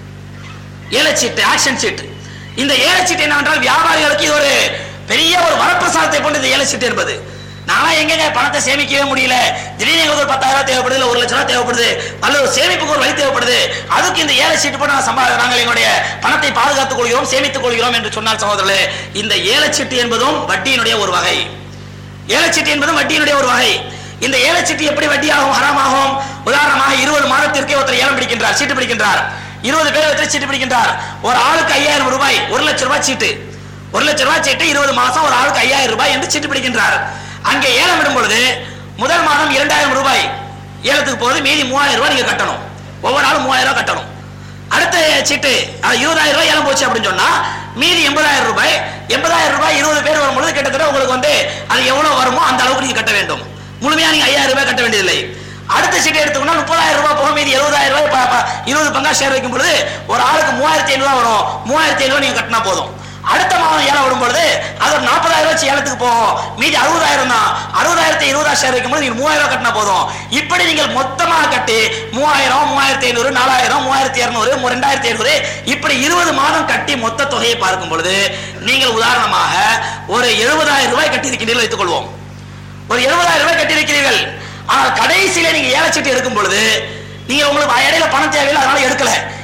ஏலச்சீட்டு ஆக்ஷன் சீட்டு இந்த ஏலச்சீட்டு என்னவென்றால் வியாபாரிகளுக்கு இது ஒரு பெரிய ஒரு வரப்பிரசாதத்தை போன்று இந்த ஏலச்சீட்டு என்பது நானா எங்கங்க பணத்தை சேமிக்கவே முடியல திடீர்னு எங்களுக்கு ஒரு பத்தாயிரம் ரூபாய் தேவைப்படுது இல்ல ஒரு லட்சம் ரூபாய் தேவைப்படுது அல்லது ஒரு சேமிப்புக்கு ஒரு வழி தேவைப்படுது அதுக்கு இந்த ஏழை சீட்டு போட்டு நான் சம்பா நாங்கள் எங்களுடைய பணத்தை பாதுகாத்துக் கொள்கிறோம் சேமித்துக் கொள்கிறோம் என்று சொன்னால் சகோதரர்களே இந்த ஏலச்சீட்டு என்பதும் வட்டியினுடைய ஒரு வகை ஏலச்சீட்டு என்பதும் வட்டியினுடைய ஒரு வகை இந்த ஏலச்சீட்டு எப்படி வட்டியாகும் ஹராமாகும் உதாரணமாக இருபது மாதத்திற்கே ஒருத்தர் ஏலம் பிடிக்கின்றார் சீட்டு பிடிக்கின்றார் இருபது பேர் வச்சு சீட்டு பிடிக்கின்றார் ஒரு ஆளுக்கு ஐயாயிரம் ரூபாய் ஒரு லட்சம் ரூபாய் சீட்டு ஒரு லட்சம் ரூபாய் சீட்டு இருபது மாசம் ஒரு ஆளுக்கு ஐயாயிரம் ரூபாய் என்று சீட்டு பிடிக்கின்றார் அங்கே ஏலம் விடும் பொழுது முதல் மாதம் இரண்டாயிரம் ரூபாய் ஏலத்துக்கு போகுது மீதி மூவாயிரம் ரூபாய் நீங்க கட்டணும் ஒவ்வொரு ஆளும் மூவாயிரம் ரூபாய் கட்டணும் அடுத்த சீட்டு அது இருபதாயிரம் ரூபாய் ஏலம் போச்சு அப்படின்னு சொன்னா மீதி எண்பதாயிரம் ரூபாய் எண்பதாயிரம் ரூபாய் இருபது பேர் வரும் பொழுது கிட்டத்தட்ட உங்களுக்கு வந்து அது எவ்வளவு வருமோ அந்த அளவுக்கு நீங்க கட்ட வேண்டும் முழுமையா நீங்க ஐயாயிரம் ரூபாய் கட்ட வேண்டியதில்லை அடுத்த சீட்டை எடுத்துக்கணும் முப்பதாயிரம் ரூபாய் போக மீதி எழுபதாயிரம் ரூபாய் ப- ப- இருபது பங்கா ஷேர் வைக்கும் பொழுது ஒரு ஆளுக்கு மூவாயிரத்தி ஐநூறு ரூபாய் வரும் மூவாயிரத்தி ஐநூறு நீங்க கட்டினா போதும் அடுத்த மாதம் ஏலம் விடும் பொழுது அது ஒரு நாற்பதாயிரம் வச்சு ஏலத்துக்கு போகும் மீதி அறுபதாயிரம் தான் அறுபதாயிரத்தி இருபதாயிரம் ஷேர் வைக்கும் போது நீங்க மூவாயிரம் ரூபாய் கட்டினா போதும் இப்படி நீங்கள் மொத்தமாக கட்டி மூவாயிரம் மூவாயிரத்தி ஐநூறு நாலாயிரம் மூவாயிரத்தி இருநூறு ரெண்டாயிரத்தி ஐநூறு இப்படி இருபது மாதம் கட்டி மொத்த தொகையை பார்க்கும் பொழுது நீங்கள் உதாரணமாக ஒரு எழுபதாயிரம் ரூபாய் கட்டி இருக்கின்றீர்கள் வைத்துக் கொள்வோம் ஒரு எழுபதாயிரம் ரூபாய் கட்டியிருக்கிறீர்கள் ஆனால் கடைசியில நீங்க ஏலச்சீட்டு எடுக்கும் பொழுது நீங்க உங்களுக்கு இடையில பணம் தேவையில்லை அதனால எடுக்கல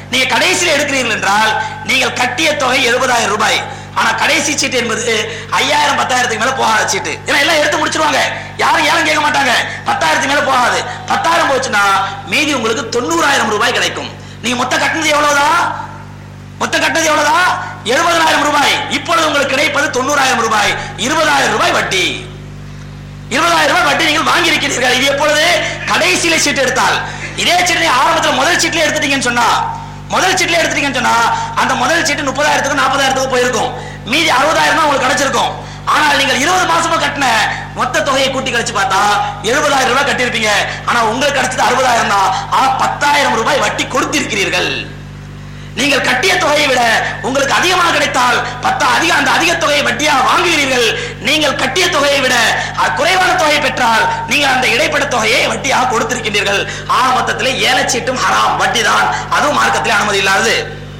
நீங்க கடைசியில் எடுக்கிறீர்கள் என்றால் நீங்கள் கட்டிய தொகை எழுபதாயிரம் ரூபாய் ஆனா கடைசி சீட்டு என்பது ஐயாயிரம் பத்தாயிரத்துக்கு மேல போகாத சீட்டு ஏன்னா எல்லாம் எடுத்து முடிச்சிருவாங்க யாரும் ஏலம் கேட்க மாட்டாங்க பத்தாயிரத்துக்கு மேல போகாது பத்தாயிரம் போச்சுன்னா மீதி உங்களுக்கு தொண்ணூறாயிரம் ரூபாய் கிடைக்கும் நீங்க மொத்த கட்டினது எவ்வளவுதான் மொத்த கட்டது எவ்வளவுதான் எழுபதாயிரம் ரூபாய் இப்பொழுது உங்களுக்கு கிடைப்பது தொண்ணூறாயிரம் ரூபாய் இருபதாயிரம் ரூபாய் வட்டி இருபதாயிரம் ரூபாய் வட்டி நீங்கள் வாங்கி இருக்கிறீர்கள் இது எப்பொழுது கடைசியில சீட்டு எடுத்தால் இதே சீட்டு நீங்க ஆரம்பத்துல முதல் சீட்ல எடுத்துட்டீங்கன்னு சொன்னா முதல் சீட்ல எடுத்துட்டீங்கன்னு சொன்னா அந்த முதல் சீட்டு முப்பதாயிரத்துக்கு நாற்பதாயிரத்துக்கு போயிருக்கும் மீதி அறுபதாயிரம் தான் உங்களுக்கு கிடைச்சிருக்கும் ஆனால் நீங்கள் இருபது மாசமா கட்டின மொத்த தொகையை கூட்டி கழிச்சு பார்த்தா எழுபதாயிரம் ரூபாய் கட்டியிருப்பீங்க ஆனா உங்களுக்கு கிடைச்சது அறுபதாயிரம் தான் ஆனா பத்தாயிரம் ரூபாய் வட்டி கொடுத்திருக்கிறீர்கள் நீங்கள் கட்டிய தொகையை விட உங்களுக்கு அதிகமாக கிடைத்தால் பத்து அதிக அந்த அதிக தொகையை வட்டியாக வாங்குகிறீர்கள் நீங்கள் கட்டிய தொகையை விட அ- குறைவான தொகையை பெற்றால் நீங்கள் அந்த இடைப்பட்ட தொகையை வட்டியாக கொடுத்திருக்கின்றீர்கள் ஆக மொத்தத்தில் ஏலச்சீட்டும் ஹராம் வட்டி தான் அதுவும் மார்க்கத்திலே அனுமதி இல்லாதது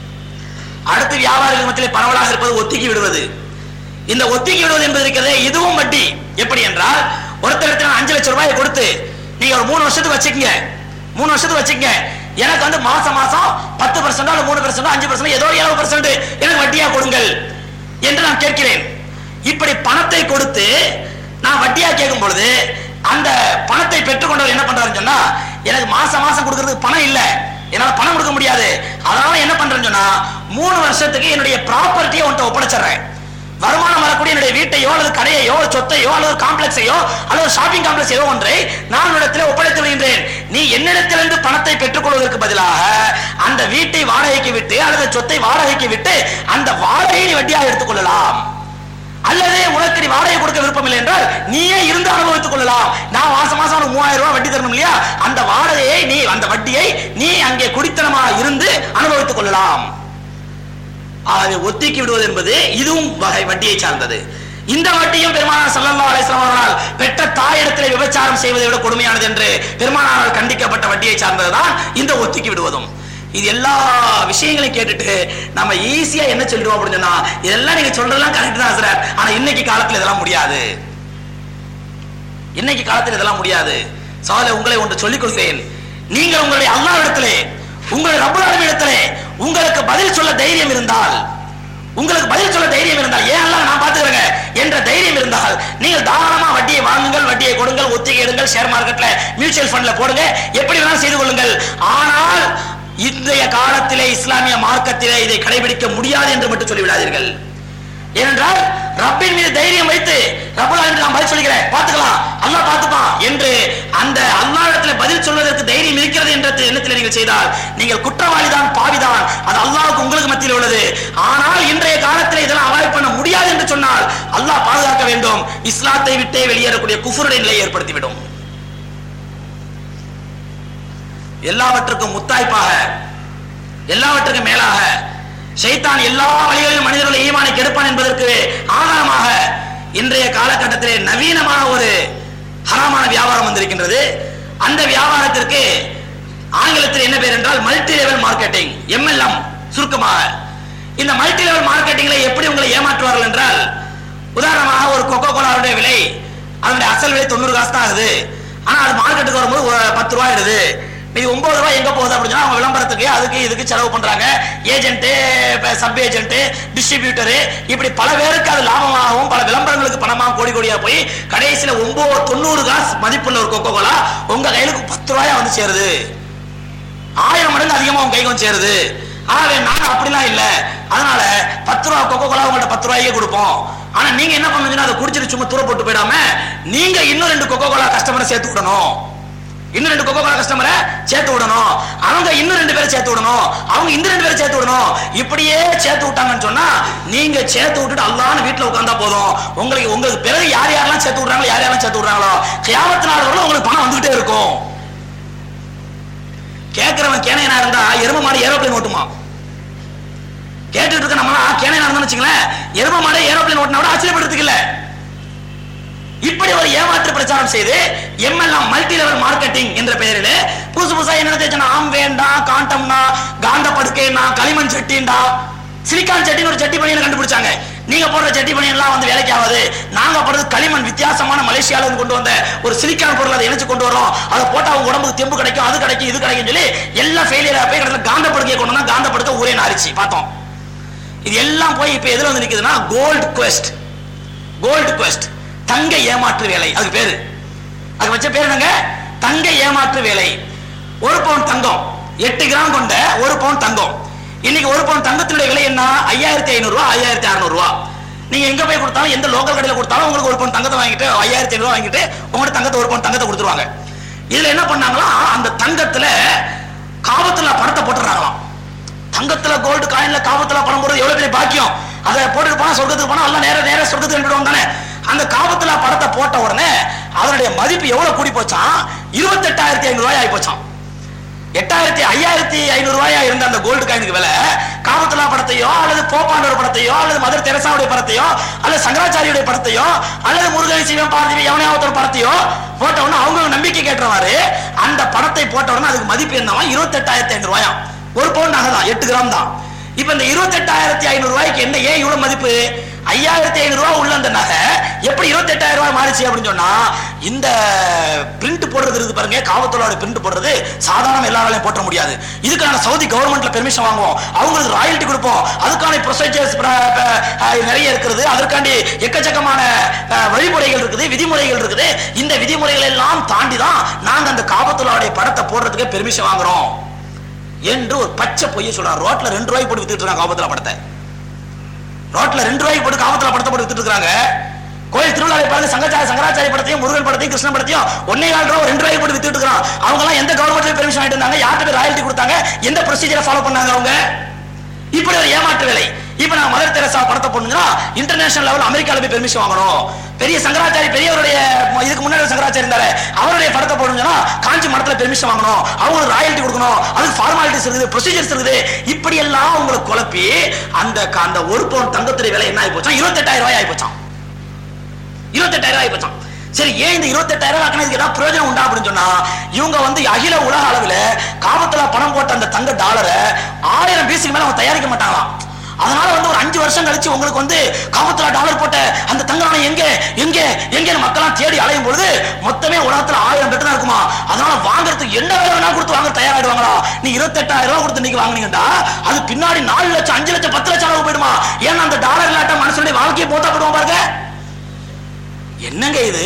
அடுத்து வியாபாரிகள் மத்தியிலே பரவலாக இருப்பது ஒத்திக்கி விடுவது இந்த ஒத்திக்கி விடுவது என்பது இருக்கிறதே இதுவும் வட்டி எப்படி என்றால் ஒருத்தர் அஞ்சு லட்சம் ரூபாயை கொடுத்து நீங்க ஒரு மூணு வருஷத்துக்கு வச்சுக்கங்க மூணு வருஷத்துக்கு வச்சுக்கங்க எனக்கு வந்து மாசம் மாசம் பத்து பர்சன்டோ அல்ல மூணு பர்சன்டோ அஞ்சு பர்சன்ட் ஏதோ ஏழு பர்சன்ட் எனக்கு வட்டியா கொடுங்கள் என்று நான் கேட்கிறேன் இப்படி பணத்தை கொடுத்து நான் வட்டியா கேட்கும் பொழுது அந்த பணத்தை பெற்றுக்கொண்டவர் என்ன பண்றாருன்னு சொன்னா எனக்கு மாசம் மாசம் கொடுக்கறதுக்கு பணம் இல்ல என்னால பணம் கொடுக்க முடியாது அதனால என்ன பண்றேன்னு சொன்னா மூணு வருஷத்துக்கு என்னுடைய ப்ராப்பர்ட்டியை உன்ட்ட ஒப்படைச்சிடுறேன் வருமானம் வரக்கூடிய என்னுடைய வீட்டையோ அல்லது கடையையோ சொத்தையோ அல்லது காம்ப்ளெக்ஸையோ அல்லது ஷாப்பிங் காம்ப்ளெக்ஸ் ஏதோ ஒன்றை நான் இடத்திலே ஒப்படைத்து விடுகின்றேன் நீ என்னிடத்திலிருந்து பணத்தை பெற்றுக்கொள்வதற்கு பதிலாக அந்த வீட்டை வாடகைக்கு விட்டு அல்லது சொத்தை வாடகைக்கு விட்டு அந்த வாடகையை நீ வட்டியாக எடுத்துக்கொள்ளலாம் அல்லது உனக்கு நீ வாடகை கொடுக்க விருப்பம் இல்லை என்றால் நீயே இருந்து அனுபவித்துக் கொள்ளலாம் நான் மாசம் மாசம் உனக்கு மூவாயிரம் ரூபாய் வட்டி தரணும் இல்லையா அந்த வாடகையை நீ அந்த வட்டியை நீ அங்கே குடித்தனமா இருந்து அனுபவித்துக் கொள்ளலாம் ஆகவே ஒத்திக்கி விடுவது என்பது இதுவும் வகை வட்டியை சார்ந்தது இந்த வட்டியும் பெருமானார் ஸல்லல்லாஹு அலைஹி வஸல்லம் அவர்களால் பெற்ற தாயிடத்திலே விபச்சாரம் செய்வதை விட கொடுமையானது என்று பெருமானாரால் கண்டிக்கப்பட்ட வட்டியை சார்ந்ததுதான் இந்த ஒத்திக்கி விடுவதும் இது எல்லா விஷயங்களையும் கேட்டுட்டு நம்ம ஈஸியா என்ன சொல்றோம் அப்படின்னு சொன்னா இதெல்லாம் நீங்க சொல்றதெல்லாம் கரெக்ட் தான் சார் ஆனா இன்னைக்கு காலத்துல இதெல்லாம் முடியாது இன்னைக்கு காலத்தில் இதெல்லாம் முடியாது சாலை உங்களை ஒன்று சொல்லிக் கொடுக்கிறேன் நீங்கள் உங்களுடைய அல்லாஹ்விடத்திலே உங்களுடைய ரப்பல் ஆலமீனிடத்திலே உங்களுக்கு பதில் சொல்ல தைரியம் இருந்தால் உங்களுக்கு பதில் சொல்ல தைரியம் இருந்தால் ஏன் அல்லாஹ் நான் பாத்துக்கிறேங்க என்ற தைரியம் இருந்தால் நீங்கள் தாராளமா வட்டியை வாங்குங்கள் வட்டியை கொடுங்கள் ஒத்திகை எடுங்கள் ஷேர் மார்க்கெட்ல மியூச்சுவல் ஃபண்ட்ல போடுங்க எப்படி வேணாலும் செய்து கொள்ளுங்கள் ஆனால் இன்றைய காலத்திலே இஸ்லாமிய மார்க்கத்திலே இதை கடைபிடிக்க முடியாது என்று மட்டும் சொல்லிவிடாதீர்கள் ஏனென்றால் ரப்பின் மீது தைரியம் வைத்து ரப்பல் என்று நான் பதில் சொல்கிறேன் பார்த்துக்கலாம் அல்லாஹ் பார்த்துப்பான் என்று அந்த அல்லாஹ்விடத்தில் பதில் சொல்வதற்கு தைரியம் இருக்கிறது என்ற எண்ணத்தில் நீங்கள் செய்தால் நீங்கள் குற்றவாளிதான் பாவிதான் அது அல்லாஹ்வுக்கு உங்களுக்கு மத்தியில் உள்ளது ஆனால் இன்றைய காலத்தில் இதெல்லாம் அவாய்ட் பண்ண முடியாது என்று சொன்னால் அல்லாஹ் பாதுகாக்க வேண்டும் இஸ்லாத்தை விட்டே வெளியேறக்கூடிய குஃபருடைய நிலையை ஏற்படுத்திவிடும் எல்லாவற்றுக்கும் முத்தாய்ப்பாக எல்லாவற்றுக்கும் மேலாக ஷைத்தான் எல்லா வழிகளிலும் மனிதர்களை ஈமானை கெடுப்பான் என்பதற்கு ஆதாரமாக இன்றைய காலகட்டத்திலே நவீனமான ஒரு ஹராமான வியாபாரம் வந்திருக்கின்றது அந்த வியாபாரத்திற்கு ஆங்கிலத்தில் என்ன பேர் என்றால் மல்டி லெவல் மார்க்கெட்டிங் எம்எல்எம் சுருக்கமாக இந்த மல்டி லெவல் மார்க்கெட்டிங்ல எப்படி உங்களை ஏமாற்றுவார்கள் என்றால் உதாரணமாக ஒரு கொக்கோ கோலாவுடைய விலை அதனுடைய அசல் விலை தொண்ணூறு காசு தான் ஆகுது ஆனா அது மார்க்கெட்டுக்கு வரும்போது ஒரு பத்து ரூபாய் ஆயிடுது இது ஒன்பது ரூபாய் எங்க போகுது அப்படின்னு சொன்னா அவங்க விளம்பரத்துக்கு அதுக்கு இதுக்கு செலவு பண்றாங்க ஏஜென்ட் சப் ஏஜென்ட் டிஸ்ட்ரிபியூட்டர் இப்படி பல பேருக்கு அது லாபமாகவும் பல விளம்பரங்களுக்கு பணமாக கோடி கோடியா போய் கடைசியில ஒன்பது தொண்ணூறு காசு மதிப்புள்ள ஒரு கொக்கோ கோலா உங்க கையிலுக்கு பத்து ரூபாயா வந்து சேருது ஆயிரம் மடங்கு அதிகமா உங்க கைக்கு வந்து சேருது ஆகவே நாங்க அப்படிலாம் இல்ல அதனால பத்து ரூபா கொக்கோ கோலா உங்கள்ட்ட பத்து ரூபாய்க்கே கொடுப்போம் ஆனா நீங்க என்ன பண்ணுவீங்கன்னா அதை குடிச்சிட்டு சும்மா தூர போட்டு போயிடாம நீங்க இன்னும் ரெண்டு கொக்கோ கோலா கஸ்டமரை சேர்த்து விடணும் இன்னும் ரெண்டு கொக்கோ கோலா கஸ்டமரை சேர்த்து விடணும் அவங்க இன்னும் ரெண்டு பேரை சேர்த்து விடணும் அவங்க இந்த ரெண்டு பேரை சேர்த்து விடணும் இப்படியே சேர்த்து விட்டாங்கன்னு சொன்னா நீங்க சேர்த்து விட்டுட்டு அல்லான்னு வீட்டுல உட்கார்ந்தா போதும் உங்களுக்கு உங்களுக்கு பிறகு யார் யாரெல்லாம் சேர்த்து விடுறாங்களோ யார் யாரெல்லாம் சேர்த்து விடுறாங்களோ கியாமத்து நாள் வரலும் உங்களுக்கு பணம் வந்துகிட்டே இருக்கும் கேட்கிறவன் கேனையனா இருந்தா எரும மாடு ஏரோப்ளேன் ஓட்டுமா கேட்டுட்டு இருக்க நம்மளா கேனையனா இருந்தா வச்சுங்களேன் எரும மாடு ஏரோப்ளேன் ஓட்டினா கூட ஆச்சரியப்படுறதுக்கு இல்ல இப்படி ஒரு ஏமாற்று பிரச்சாரம் செய்து எம்எல்எம் மல்டி லெவல் மார்க்கெட்டிங் என்ற பெயரில் புதுசு புதுசா என்ன தேய்ச்சா ஆம் வேண்டாம் காண்டம்னா காந்த படுக்கைனா களிமண் சட்டின்டா சிலிக்கான் சட்டின்னு ஒரு சட்டி பணியை கண்டுபிடிச்சாங்க நீங்க போடுற சட்டி பணி எல்லாம் வந்து வேலைக்கு ஆகாது நாங்க போடுறது களிமண் வித்தியாசமான மலேசியால இருந்து கொண்டு வந்த ஒரு சிலிக்கான் பொருள் அதை இணைச்சு கொண்டு வரோம் அதை போட்டா அவங்க உடம்புக்கு தெம்பு கிடைக்கும் அது கிடைக்கும் இது கிடைக்கும் சொல்லி எல்லாம் ஃபெயிலியர் போய் கடந்த காந்த படுக்கையை கொண்டு வந்தா காந்த நாரிச்சு பார்த்தோம் இது எல்லாம் போய் இப்ப எதுல வந்து நிக்குதுன்னா கோல்டு குவெஸ்ட் கோல்டு குவெஸ்ட் தங்க ஏமாற்று வேலை அதுக்கு பேரு அது வச்ச பேர் என்னங்க தங்க ஏமாற்று வேலை ஒரு பவுன் தங்கம் எட்டு கிராம் கொண்ட ஒரு பவுன் தங்கம் இன்னைக்கு ஒரு பவுன் தங்கத்தினுடைய விலை என்ன ஐயாயிரத்தி ஐநூறு ரூபா ஐயாயிரத்தி அறுநூறு ரூபா நீங்க எங்க போய் கொடுத்தாலும் எந்த லோக்கல் கடையில கொடுத்தாலும் உங்களுக்கு ஒரு பவுன் தங்கத்தை வாங்கிட்டு ஐயாயிரத்தி ஐநூறு வாங்கிட்டு உங்கள்ட்ட தங்கத்தை ஒரு பவுன் தங்கத்தை கொடுத்துருவாங்க இதுல என்ன பண்ணாங்களா அந்த தங்கத்துல காபத்துல பணத்தை போட்டுறாங்களாம் தங்கத்துல கோல்டு காயின்ல காபத்துல பணம் போடுறது எவ்வளவு பெரிய பாக்கியம் அதை போட்டுட்டு போனா சொர்க்கத்துக்கு போனா எல்லாம் நேர நேர சொர்க்கத்துக்கு அனுப்பிடுவாங்க தானே அந்த காபத்துல படத்தை போட்ட உடனே அதனுடைய மதிப்பு எவ்வளவு கூடி போச்சான் இருபத்தெட்டாயிரத்தி ஐநூறு ரூபாய் ஆகி போச்சான் எட்டாயிரத்தி ஐயாயிரத்தி ஐநூறு ரூபாயா இருந்த அந்த கோல்டு காயினுக்கு விலை காபத்துலா படத்தையோ அல்லது போப்பாண்டவர் படத்தையோ அல்லது மதர் தெரசாவுடைய படத்தையோ அல்லது சங்கராச்சாரியுடைய படத்தையோ அல்லது முருகன் சிவன் பார்த்திவி எவனையாவத்தோட படத்தையோ போட்ட உடனே அவங்க நம்பிக்கை கேட்டுறவாரு அந்த படத்தை போட்ட உடனே அதுக்கு மதிப்பு என்னவா இருபத்தெட்டாயிரத்தி ஐநூறு ரூபாயா ஒரு பவுன் நகை தான் எட்டு கிராம் தான் இப்ப இந்த இருபத்தெட்டாயிரத்தி ஐநூறு ரூபாய்க்கு என்ன ஏன் இவ்வளவு மதிப்பு ஐயாயிரத்தி ஐநூறு ரூபாய் உள்ள அந்த நகை எப்படி இருபத்தெட்டாயிரம் ரூபாய் மாறிச்சு அப்படின்னு சொன்னா இந்த பிரிண்ட் போடுறது இருக்கு பாருங்க காவல்துறையோட பிரிண்ட் போடுறது சாதாரண எல்லாராலையும் போட்ட முடியாது இதுக்கு நாங்க சவுதி கவர்மெண்ட்ல பெர்மிஷன் வாங்குவோம் அவங்களுக்கு ராயல்டி கொடுப்போம் அதுக்கான ப்ரொசீஜர்ஸ் நிறைய இருக்கிறது அதற்காண்டி எக்கச்சக்கமான அஹ், வழிமுறைகள் இருக்குது விதிமுறைகள் இருக்குது இந்த விதிமுறைகள் எல்லாம் தாண்டி தான் நாங்க அந்த காவல்துறையோட படத்தை போடுறதுக்கு பெர்மிஷன் வாங்குறோம் என்று ஒரு பச்சை பொய்ய சொல்றாரு ரோட்ல ரெண்டு ரூபாய்க்கு போட்டு வித்துட்டு இருக்காங்க காபத்துல படத்தை ரோட்ல ரெண்டு ரூபாய்க்கு போட்டு காமத்துல படத்தை போட்டு வித்துட்டு இருக்காங்க கோயில் திருவிழாவை பாருங்க சங்கச்சாரி சங்கராச்சாரி படத்தையும் முருகன் படத்தையும் கிருஷ்ணன் படத்தையும் ஒன்னே கால் ரூபா ரெண்டு ரூபாய்க்கு போட்டு வித்துட்டு இருக்கான் அவங்க எல்லாம் எந்த கவர்மெண்ட்ல பெர்மிஷன் ஆயிட்டு இருந்தாங்க யார்கிட்ட போய் ராயல்டி கொடுத்தாங்க எந்த ப்ரொசீஜரை ஃபாலோ பண்ணாங்க அவங்க இப்படி ஒரு ஏமாற்று வேலை இப்ப நான் மதர் தெரசா படத்தை போடணும்னா இன்டர்நேஷனல் லெவல் அமெரிக்கால போய் பெர்மிஷன் வாங்கணும் பெரிய சங்கராச்சாரி பெரியவருடைய இதுக்கு முன்னாடி ஒரு சங்கராச்சாரி இருந்தாரு அவருடைய படத்தை போடணும்னா காஞ்சி மடத்துல பெர்மிஷன் வாங்கணும் அவங்களுக்கு ராயல்டி கொடுக்கணும் அதுக்கு ஃபார்மாலிட்டிஸ் இருக்குது ப்ரொசீஜர்ஸ் இருக்குது இப்படி எல்லாம் உங்களை குழப்பி அந்த க- அந்த ஒரு பவுன் தங்கத்துடைய விலை என்ன ஆகி போச்சான் இருபத்தெட்டாயிரம் ரூபாய் ஆகி போச்சான் இருபத்தெட்டாயிரம் ரூபாய் போச்சான் சரி ஏன் இந்த இருபத்தெட்டாயிரம் ரூபாய் ஆக்கினதுக்கு ஏதாவது பிரயோஜனம் உண்டா அப்படின்னு சொன்னா இவங்க வந்து அகில உலக அளவுல காபத்துல பணம் போட்ட அந்த தங்க டாலரை ஆயிரம் பீஸுக்கு மேல அவங்க தயாரிக்க மாட்டாங்களாம் அதனால வந்து ஒரு அஞ்சு வருஷம் கழிச்சு உங்களுக்கு வந்து காபத்துல டாலர் போட்ட அந்த தங்க நாணயம் எங்க எங்க எங்கன்னு மக்கள்லாம் தேடி அலையும் பொழுது மொத்தமே உலகத்துல ஆயிரம் பெட்டு தான் இருக்குமா அதனால வாங்குறதுக்கு என்ன வேலை வேணா கொடுத்து வாங்க தயாராயிடுவாங்களா நீ இருபத்தெட்டாயிரம் ரூபாய் கொடுத்து இன்னைக்கு வாங்குனீங்கடா அது பின்னாடி நாலு லட்சம் அஞ்சு லட்சம் பத்து லட்சம் அளவு போயிடுமா ஏன்னா அந்த டாலர் இல்லாட்ட மனுஷனுடைய வாழ்க்கையை போத்தா போடுவோம் பாருங்க என்னங்க இது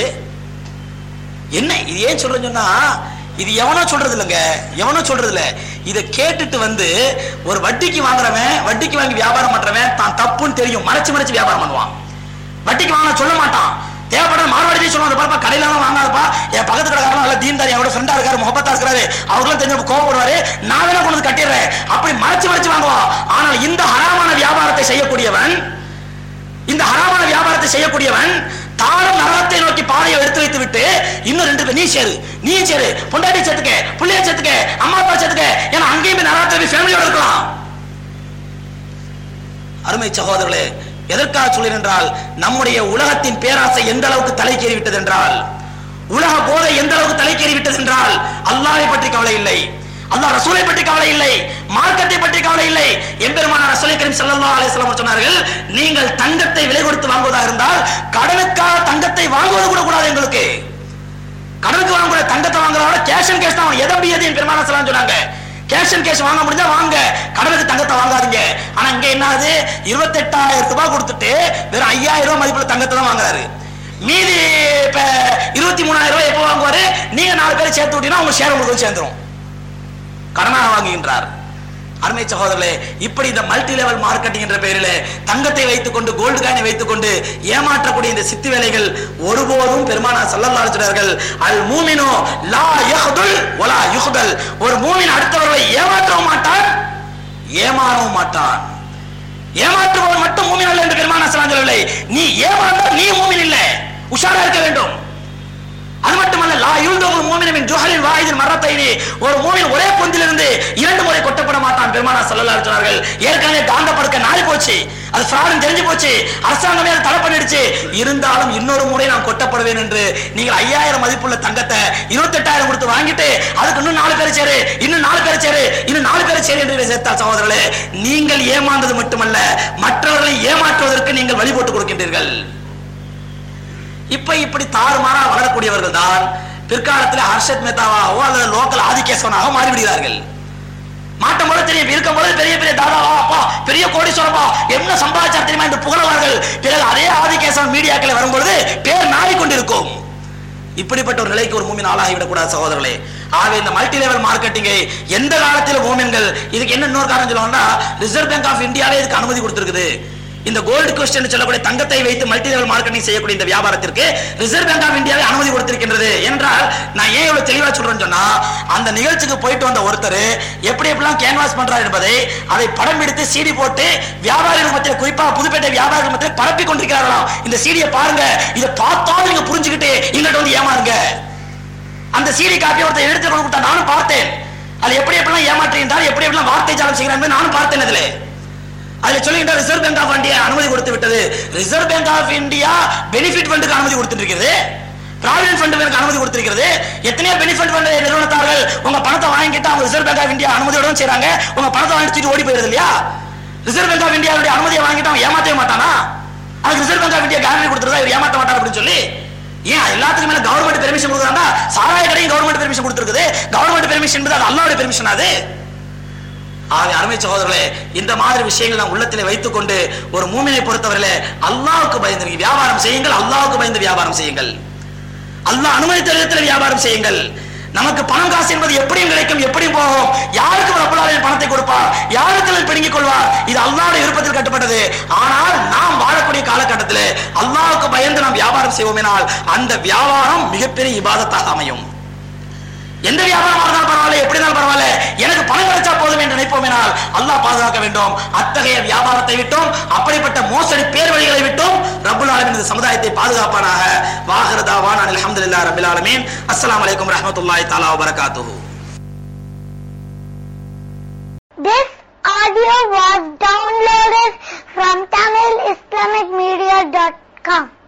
என்ன இது ஏன் சொல்றேன்னு சொன்னா இது எவனோ சொல்றது இல்லைங்க எவனோ சொல்றது இல்ல இதை கேட்டுட்டு வந்து ஒரு வட்டிக்கு வாங்குறவன் வட்டிக்கு வாங்கி வியாபாரம் பண்றவன் தான் தப்புன்னு தெரியும் மறைச்சு மறைச்சு வியாபாரம் பண்ணுவான் வட்டிக்கு வாங்க சொல்ல மாட்டான் தேவைப்பட மார்வாடி சொல்லுவாங்க பாப்பா கடையில எல்லாம் வாங்காதப்பா என் பக்கத்து கடைக்காரன் நல்ல தீன்தாரி அவரோட ஃப்ரெண்டா இருக்காரு முகப்பத்தா இருக்காரு அவர்களும் தெரிஞ்ச கோவப்படுவாரு நான் வேணா கொண்டு வந்து கட்டிடுறேன் அப்படி மறைச்சு மறைச்சு வாங்குவான் ஆனால் இந்த ஹராமான வியாபாரத்தை செய்யக்கூடியவன் இந்த ஹராமான வியாபாரத்தை செய்யக்கூடியவன் தானும் நரகத்தை நோக்கி பாதையை எடுத்து வைத்து விட்டு இன்னும் ரெண்டு பேர் நீ சேரு நீ சேரு பொண்டாட்டி சேர்த்துக்க பிள்ளைய சேர்த்துக்க அம்மா அப்பா சேர்த்துக்க ஏன்னா அங்கேயும் போய் நரகத்தை போய் ஃபேமிலியோட இருக்கலாம் அருமை சகோதரர்களே எதற்காக சொல்கிறேன் என்றால் நம்முடைய உலகத்தின் பேராசை எந்த அளவுக்கு தலைக்கேறி விட்டது என்றால் உலக போதை எந்த அளவுக்கு தலைக்கேறி விட்டது என்றால் அல்லாஹ்வை பற்றி கவலை இல்லை அல்லாஹ் ரசூலை பற்றி கவலை இல்லை மார்க்கத்தை பற்றி கவலை இல்லை எம்பெருமான ரசூலை கரீம் ஸல்லல்லாஹு அலைஹி வஸல்லம் சொன்னார்கள் நீங்கள் தங்கத்தை விலை கொடுத்து வாங்குவதாக இருந்தால் கடனுக்காக தங்கத்தை வாங்குவது கூட கூடாது எங்களுக்கு கடனுக்கு வாங்குற தங்கத்தை வாங்குறவங்க கேஷ் அண்ட் கேஷ் தான் எதை முடியாது என் பெருமான சொல்லலாம் சொன்னாங்க கேஷ் அண்ட் கேஷ் வாங்க முடிஞ்சா வாங்க கடனுக்கு தங்கத்தை வாங்காதீங்க ஆனா இங்க என்ன ஆகுது இருபத்தெட்டாயிரம் ரூபாய் கொடுத்துட்டு வெறும் ஐயாயிரம் ரூபாய் மதிப்புள்ள தங்கத்தை தான் வாங்குறாரு மீதி இப்ப இருபத்தி மூணாயிரம் ரூபாய் எப்போ வாங்குவாரு நீங்க நாலு பேரை சேர்த்து விட்டீங்கன்னா உங்க ஷேர் உங்களுக்கு வந்து சேர்ந்துரும் கடனாக வாங்குகின்றார் அருமை சகோதரர்களே இப்படி இந்த மல்டி லெவல் மார்க்கெட்டிங் என்ற பெயரில் தங்கத்தை வைத்துக் கொண்டு கோல்டு காயினை வைத்துக் கொண்டு ஏமாற்றக்கூடிய இந்த சித்து வேலைகள் ஒருபோதும் பெருமானா சல்லல்லாஹு அலைஹி சொன்னார்கள் அல் மூமினோ லா யஹ்துல் வலா யுஹ்தல் ஒரு மூமின் அடுத்தவர்களை ஏமாற்றவும் மாட்டான் ஏமாறவும் மாட்டான் ஏமாற்றுபவன் மட்டும் மூமின் அல்ல என்று பெருமானா ஸல்லல்லாஹு சொல்லவில்லை நீ ஏமாந்தால் நீ மூமின் இல்லை உஷாரா இருக்க வேண்டும் அது மட்டுமல்ல லா யுல்தகுல் மூமினின் ஜுஹலின் வாஹிதின் மரத்தைனி ஒரு மூமின் ஒரே பொந்திலிருந்து இரண்டு முறை கொட்டப்பட மாட்டான் பெருமானா ஸல்லல்லாஹு அலைஹி சொன்னார்கள் ஏற்கனவே காந்த படுக்க நாளி போச்சு அது ஃப்ராடும் தெரிஞ்சு போச்சு அரசாங்கமே அதை தடை பண்ணிடுச்சு இருந்தாலும் இன்னொரு முறை நான் கொட்டப்படுவேன் என்று நீங்கள் ஐயாயிரம் மதிப்புள்ள தங்கத்தை இருபத்தெட்டாயிரம் கொடுத்து வாங்கிட்டு அதுக்கு இன்னும் நாலு பேர் சேரு இன்னும் நாலு பேர் சேரு இன்னும் நாலு பேர் சேரு என்று சேர்த்தால் சகோதரர்களே நீங்கள் ஏமாந்தது மட்டுமல்ல மற்றவர்களை ஏமாற்றுவதற்கு நீங்கள் வழி போட்டுக் கொடுக்கின்றீர்கள் இப்ப இப்படி தாறுமாறா வளரக்கூடியவர்கள் தான் பிற்காலத்தில் ஹர்ஷத் மேத்தாவாகவோ அல்லது லோக்கல் ஆதிகேசவனாக மாறிவிடுகிறார்கள் மாட்டம் போல தெரியும் இருக்கும் போது பெரிய பெரிய தாதாவா அப்பா பெரிய கோடீஸ்வரமா என்ன சம்பாதிச்சார் தெரியுமா என்று புகழ்வார்கள் பிறகு அதே ஆதிகேசவன் மீடியாக்களை வரும்பொழுது பேர் நாடிக்கொண்டிருக்கும் இப்படிப்பட்ட ஒரு நிலைக்கு ஒரு மூமின் ஆளாகிவிடக் கூடாது சகோதரர்களே ஆகவே இந்த மல்டி லெவல் மார்க்கெட்டிங்கை எந்த காலத்தில் மூமின்கள் இதுக்கு என்ன இன்னொரு காரணம் சொல்லுவாங்கன்னா ரிசர்வ் பேங்க் ஆஃப் இந்தியாவே இதுக்கு அனுமதி கொடுத்திருக்குது இந்த கோல்டு கொஸ்டின் சொல்லக்கூடிய தங்கத்தை வைத்து மல்டி லெவல் மார்க்கெட்டிங் செய்யக்கூடிய இந்த வியாபாரத்திற்கு ரிசர்வ் பேங்க் ஆஃப் இந்தியாவே அனுமதி கொடுத்திருக்கின்றது என்றால் நான் ஏன் இவ்வளவு தெளிவா சொல்றேன்னு சொன்னா அந்த நிகழ்ச்சிக்கு போயிட்டு வந்த ஒருத்தர் எப்படி எப்படிலாம் கேன்வாஸ் பண்றார் என்பதை அதை படம் எடுத்து சிடி போட்டு வியாபாரிகள் மத்தியில் குறிப்பா புதுப்பேட்டை வியாபாரிகள் மத்தியில் பரப்பி கொண்டிருக்கிறார்களாம் இந்த சீடியை பாருங்க இதை பார்த்தாலும் நீங்க புரிஞ்சுக்கிட்டு எங்கிட்ட வந்து ஏமாறுங்க அந்த சீடி காப்பி ஒருத்தர் எடுத்து கொண்டு கொடுத்தா நானும் பார்த்தேன் அது எப்படி எப்படிலாம் ஏமாற்றுகின்றார் எப்படி எப்படிலாம் வார்த்தை ஜாலம் செய்கிறார் என்பதை நானும் பார்த்தேன் அதுல அதுல சொல்லுகின்ற ரிசர்வ் பேங்க் ஆஃப் இந்தியா அனுமதி கொடுத்து விட்டது Reserve Bank of India benefit ஃபண்டுக்கு அனுமதி கொடுத்திருக்கிறது ப்ராவிடன்ட் ஃபண்டுக்கு அனுமதி கொடுத்திருக்கிறது எத்தனையோ பெனிஃபிட் ஃபண்ட் நிறுவனத்தார்கள் உங்க பணத்தை வாங்கிட்டு அவங்க ரிசர்வ் பேங்க் ஆஃப் இந்தியா அனுமதியோட செய்றாங்க உங்க பணத்தை வாங்கிட்டு தூக்கி ஓடி போயிருது இல்லையா ரிசர்வ் பேங்க் ஆஃப் இந்தியாவுடைய அனுமதியை வாங்கிட்டு அவன் ஏமாத்தவே மாட்டானா அதுக்கு Reserve Bank of India guarantee கொடுத்துருந்தா இவர் ஏமாத்த மாட்டார் அப்படின்னு சொல்லி ஏன் எல்லாத்துக்கும் மேல கவர்மெண்ட் பெர்மிஷன் கொடுக்குறாங்க சாராய கடையும் கவர்மெண்ட் பெர்மிஷன் கொடுத்துருக்குது கவர்மெண்ட் பெர்மிஷன் என்பது அது அல்லாவுடைய பெர்மிஷன் அது ஆக அருமை சகோதரர்களே இந்த மாதிரி விஷயங்கள் நாம் உள்ளத்திலே வைத்துக் கொண்டு ஒரு மூமினை பொறுத்தவரையிலே அல்லாவுக்கு பயந்து நீங்க வியாபாரம் செய்யுங்கள் அல்லாவுக்கு பயந்து வியாபாரம் செய்யுங்கள் அல்லாஹ் அனுமதித்த விதத்தில் வியாபாரம் செய்யுங்கள் நமக்கு பணம் காசு என்பது எப்படியும் கிடைக்கும் எப்படியும் போகும் யாருக்கு ரப்பலாவின் பணத்தை கொடுப்பார் யாருக்கு அதில் பிடுங்கிக் கொள்வார் இது அல்லாஹ்வுடைய விருப்பத்தில் கட்டுப்பட்டது ஆனால் நாம் வாழக்கூடிய காலகட்டத்தில் அல்லாஹ்வுக்கு பயந்து நாம் வியாபாரம் செய்வோமேனால் அந்த வியாபாரம் மிகப்பெரிய இபாதத்தாக அமையும் எந்த வியாபாரமாக இருந்தாலும் பரவாயில்ல எப்படி இருந்தாலும் பரவாயில்ல எனக்கு பணம் கிடைச்சா போதும் என்று நினைப்போமேனால் அல்லாஹ் பாதுகாக்க வேண்டும் அத்தகைய வியாபாரத்தை விட்டும் அப்படிப்பட்ட மோசடி பேர் வழிகளை விட்டும் ரப்புல் ஆலமீன் இந்த சமுதாயத்தை பாதுகாப்பானாக வாஹிரதாவான் அல்ஹம்துலில்லாஹ் ரப்பில் ஆலமீன் அஸ்ஸலாமு அலைக்கும் ரஹ்மத்துல்லாஹி தஆலா வ பரகாத்துஹு This audio was downloaded from TamilIslamicMedia.com.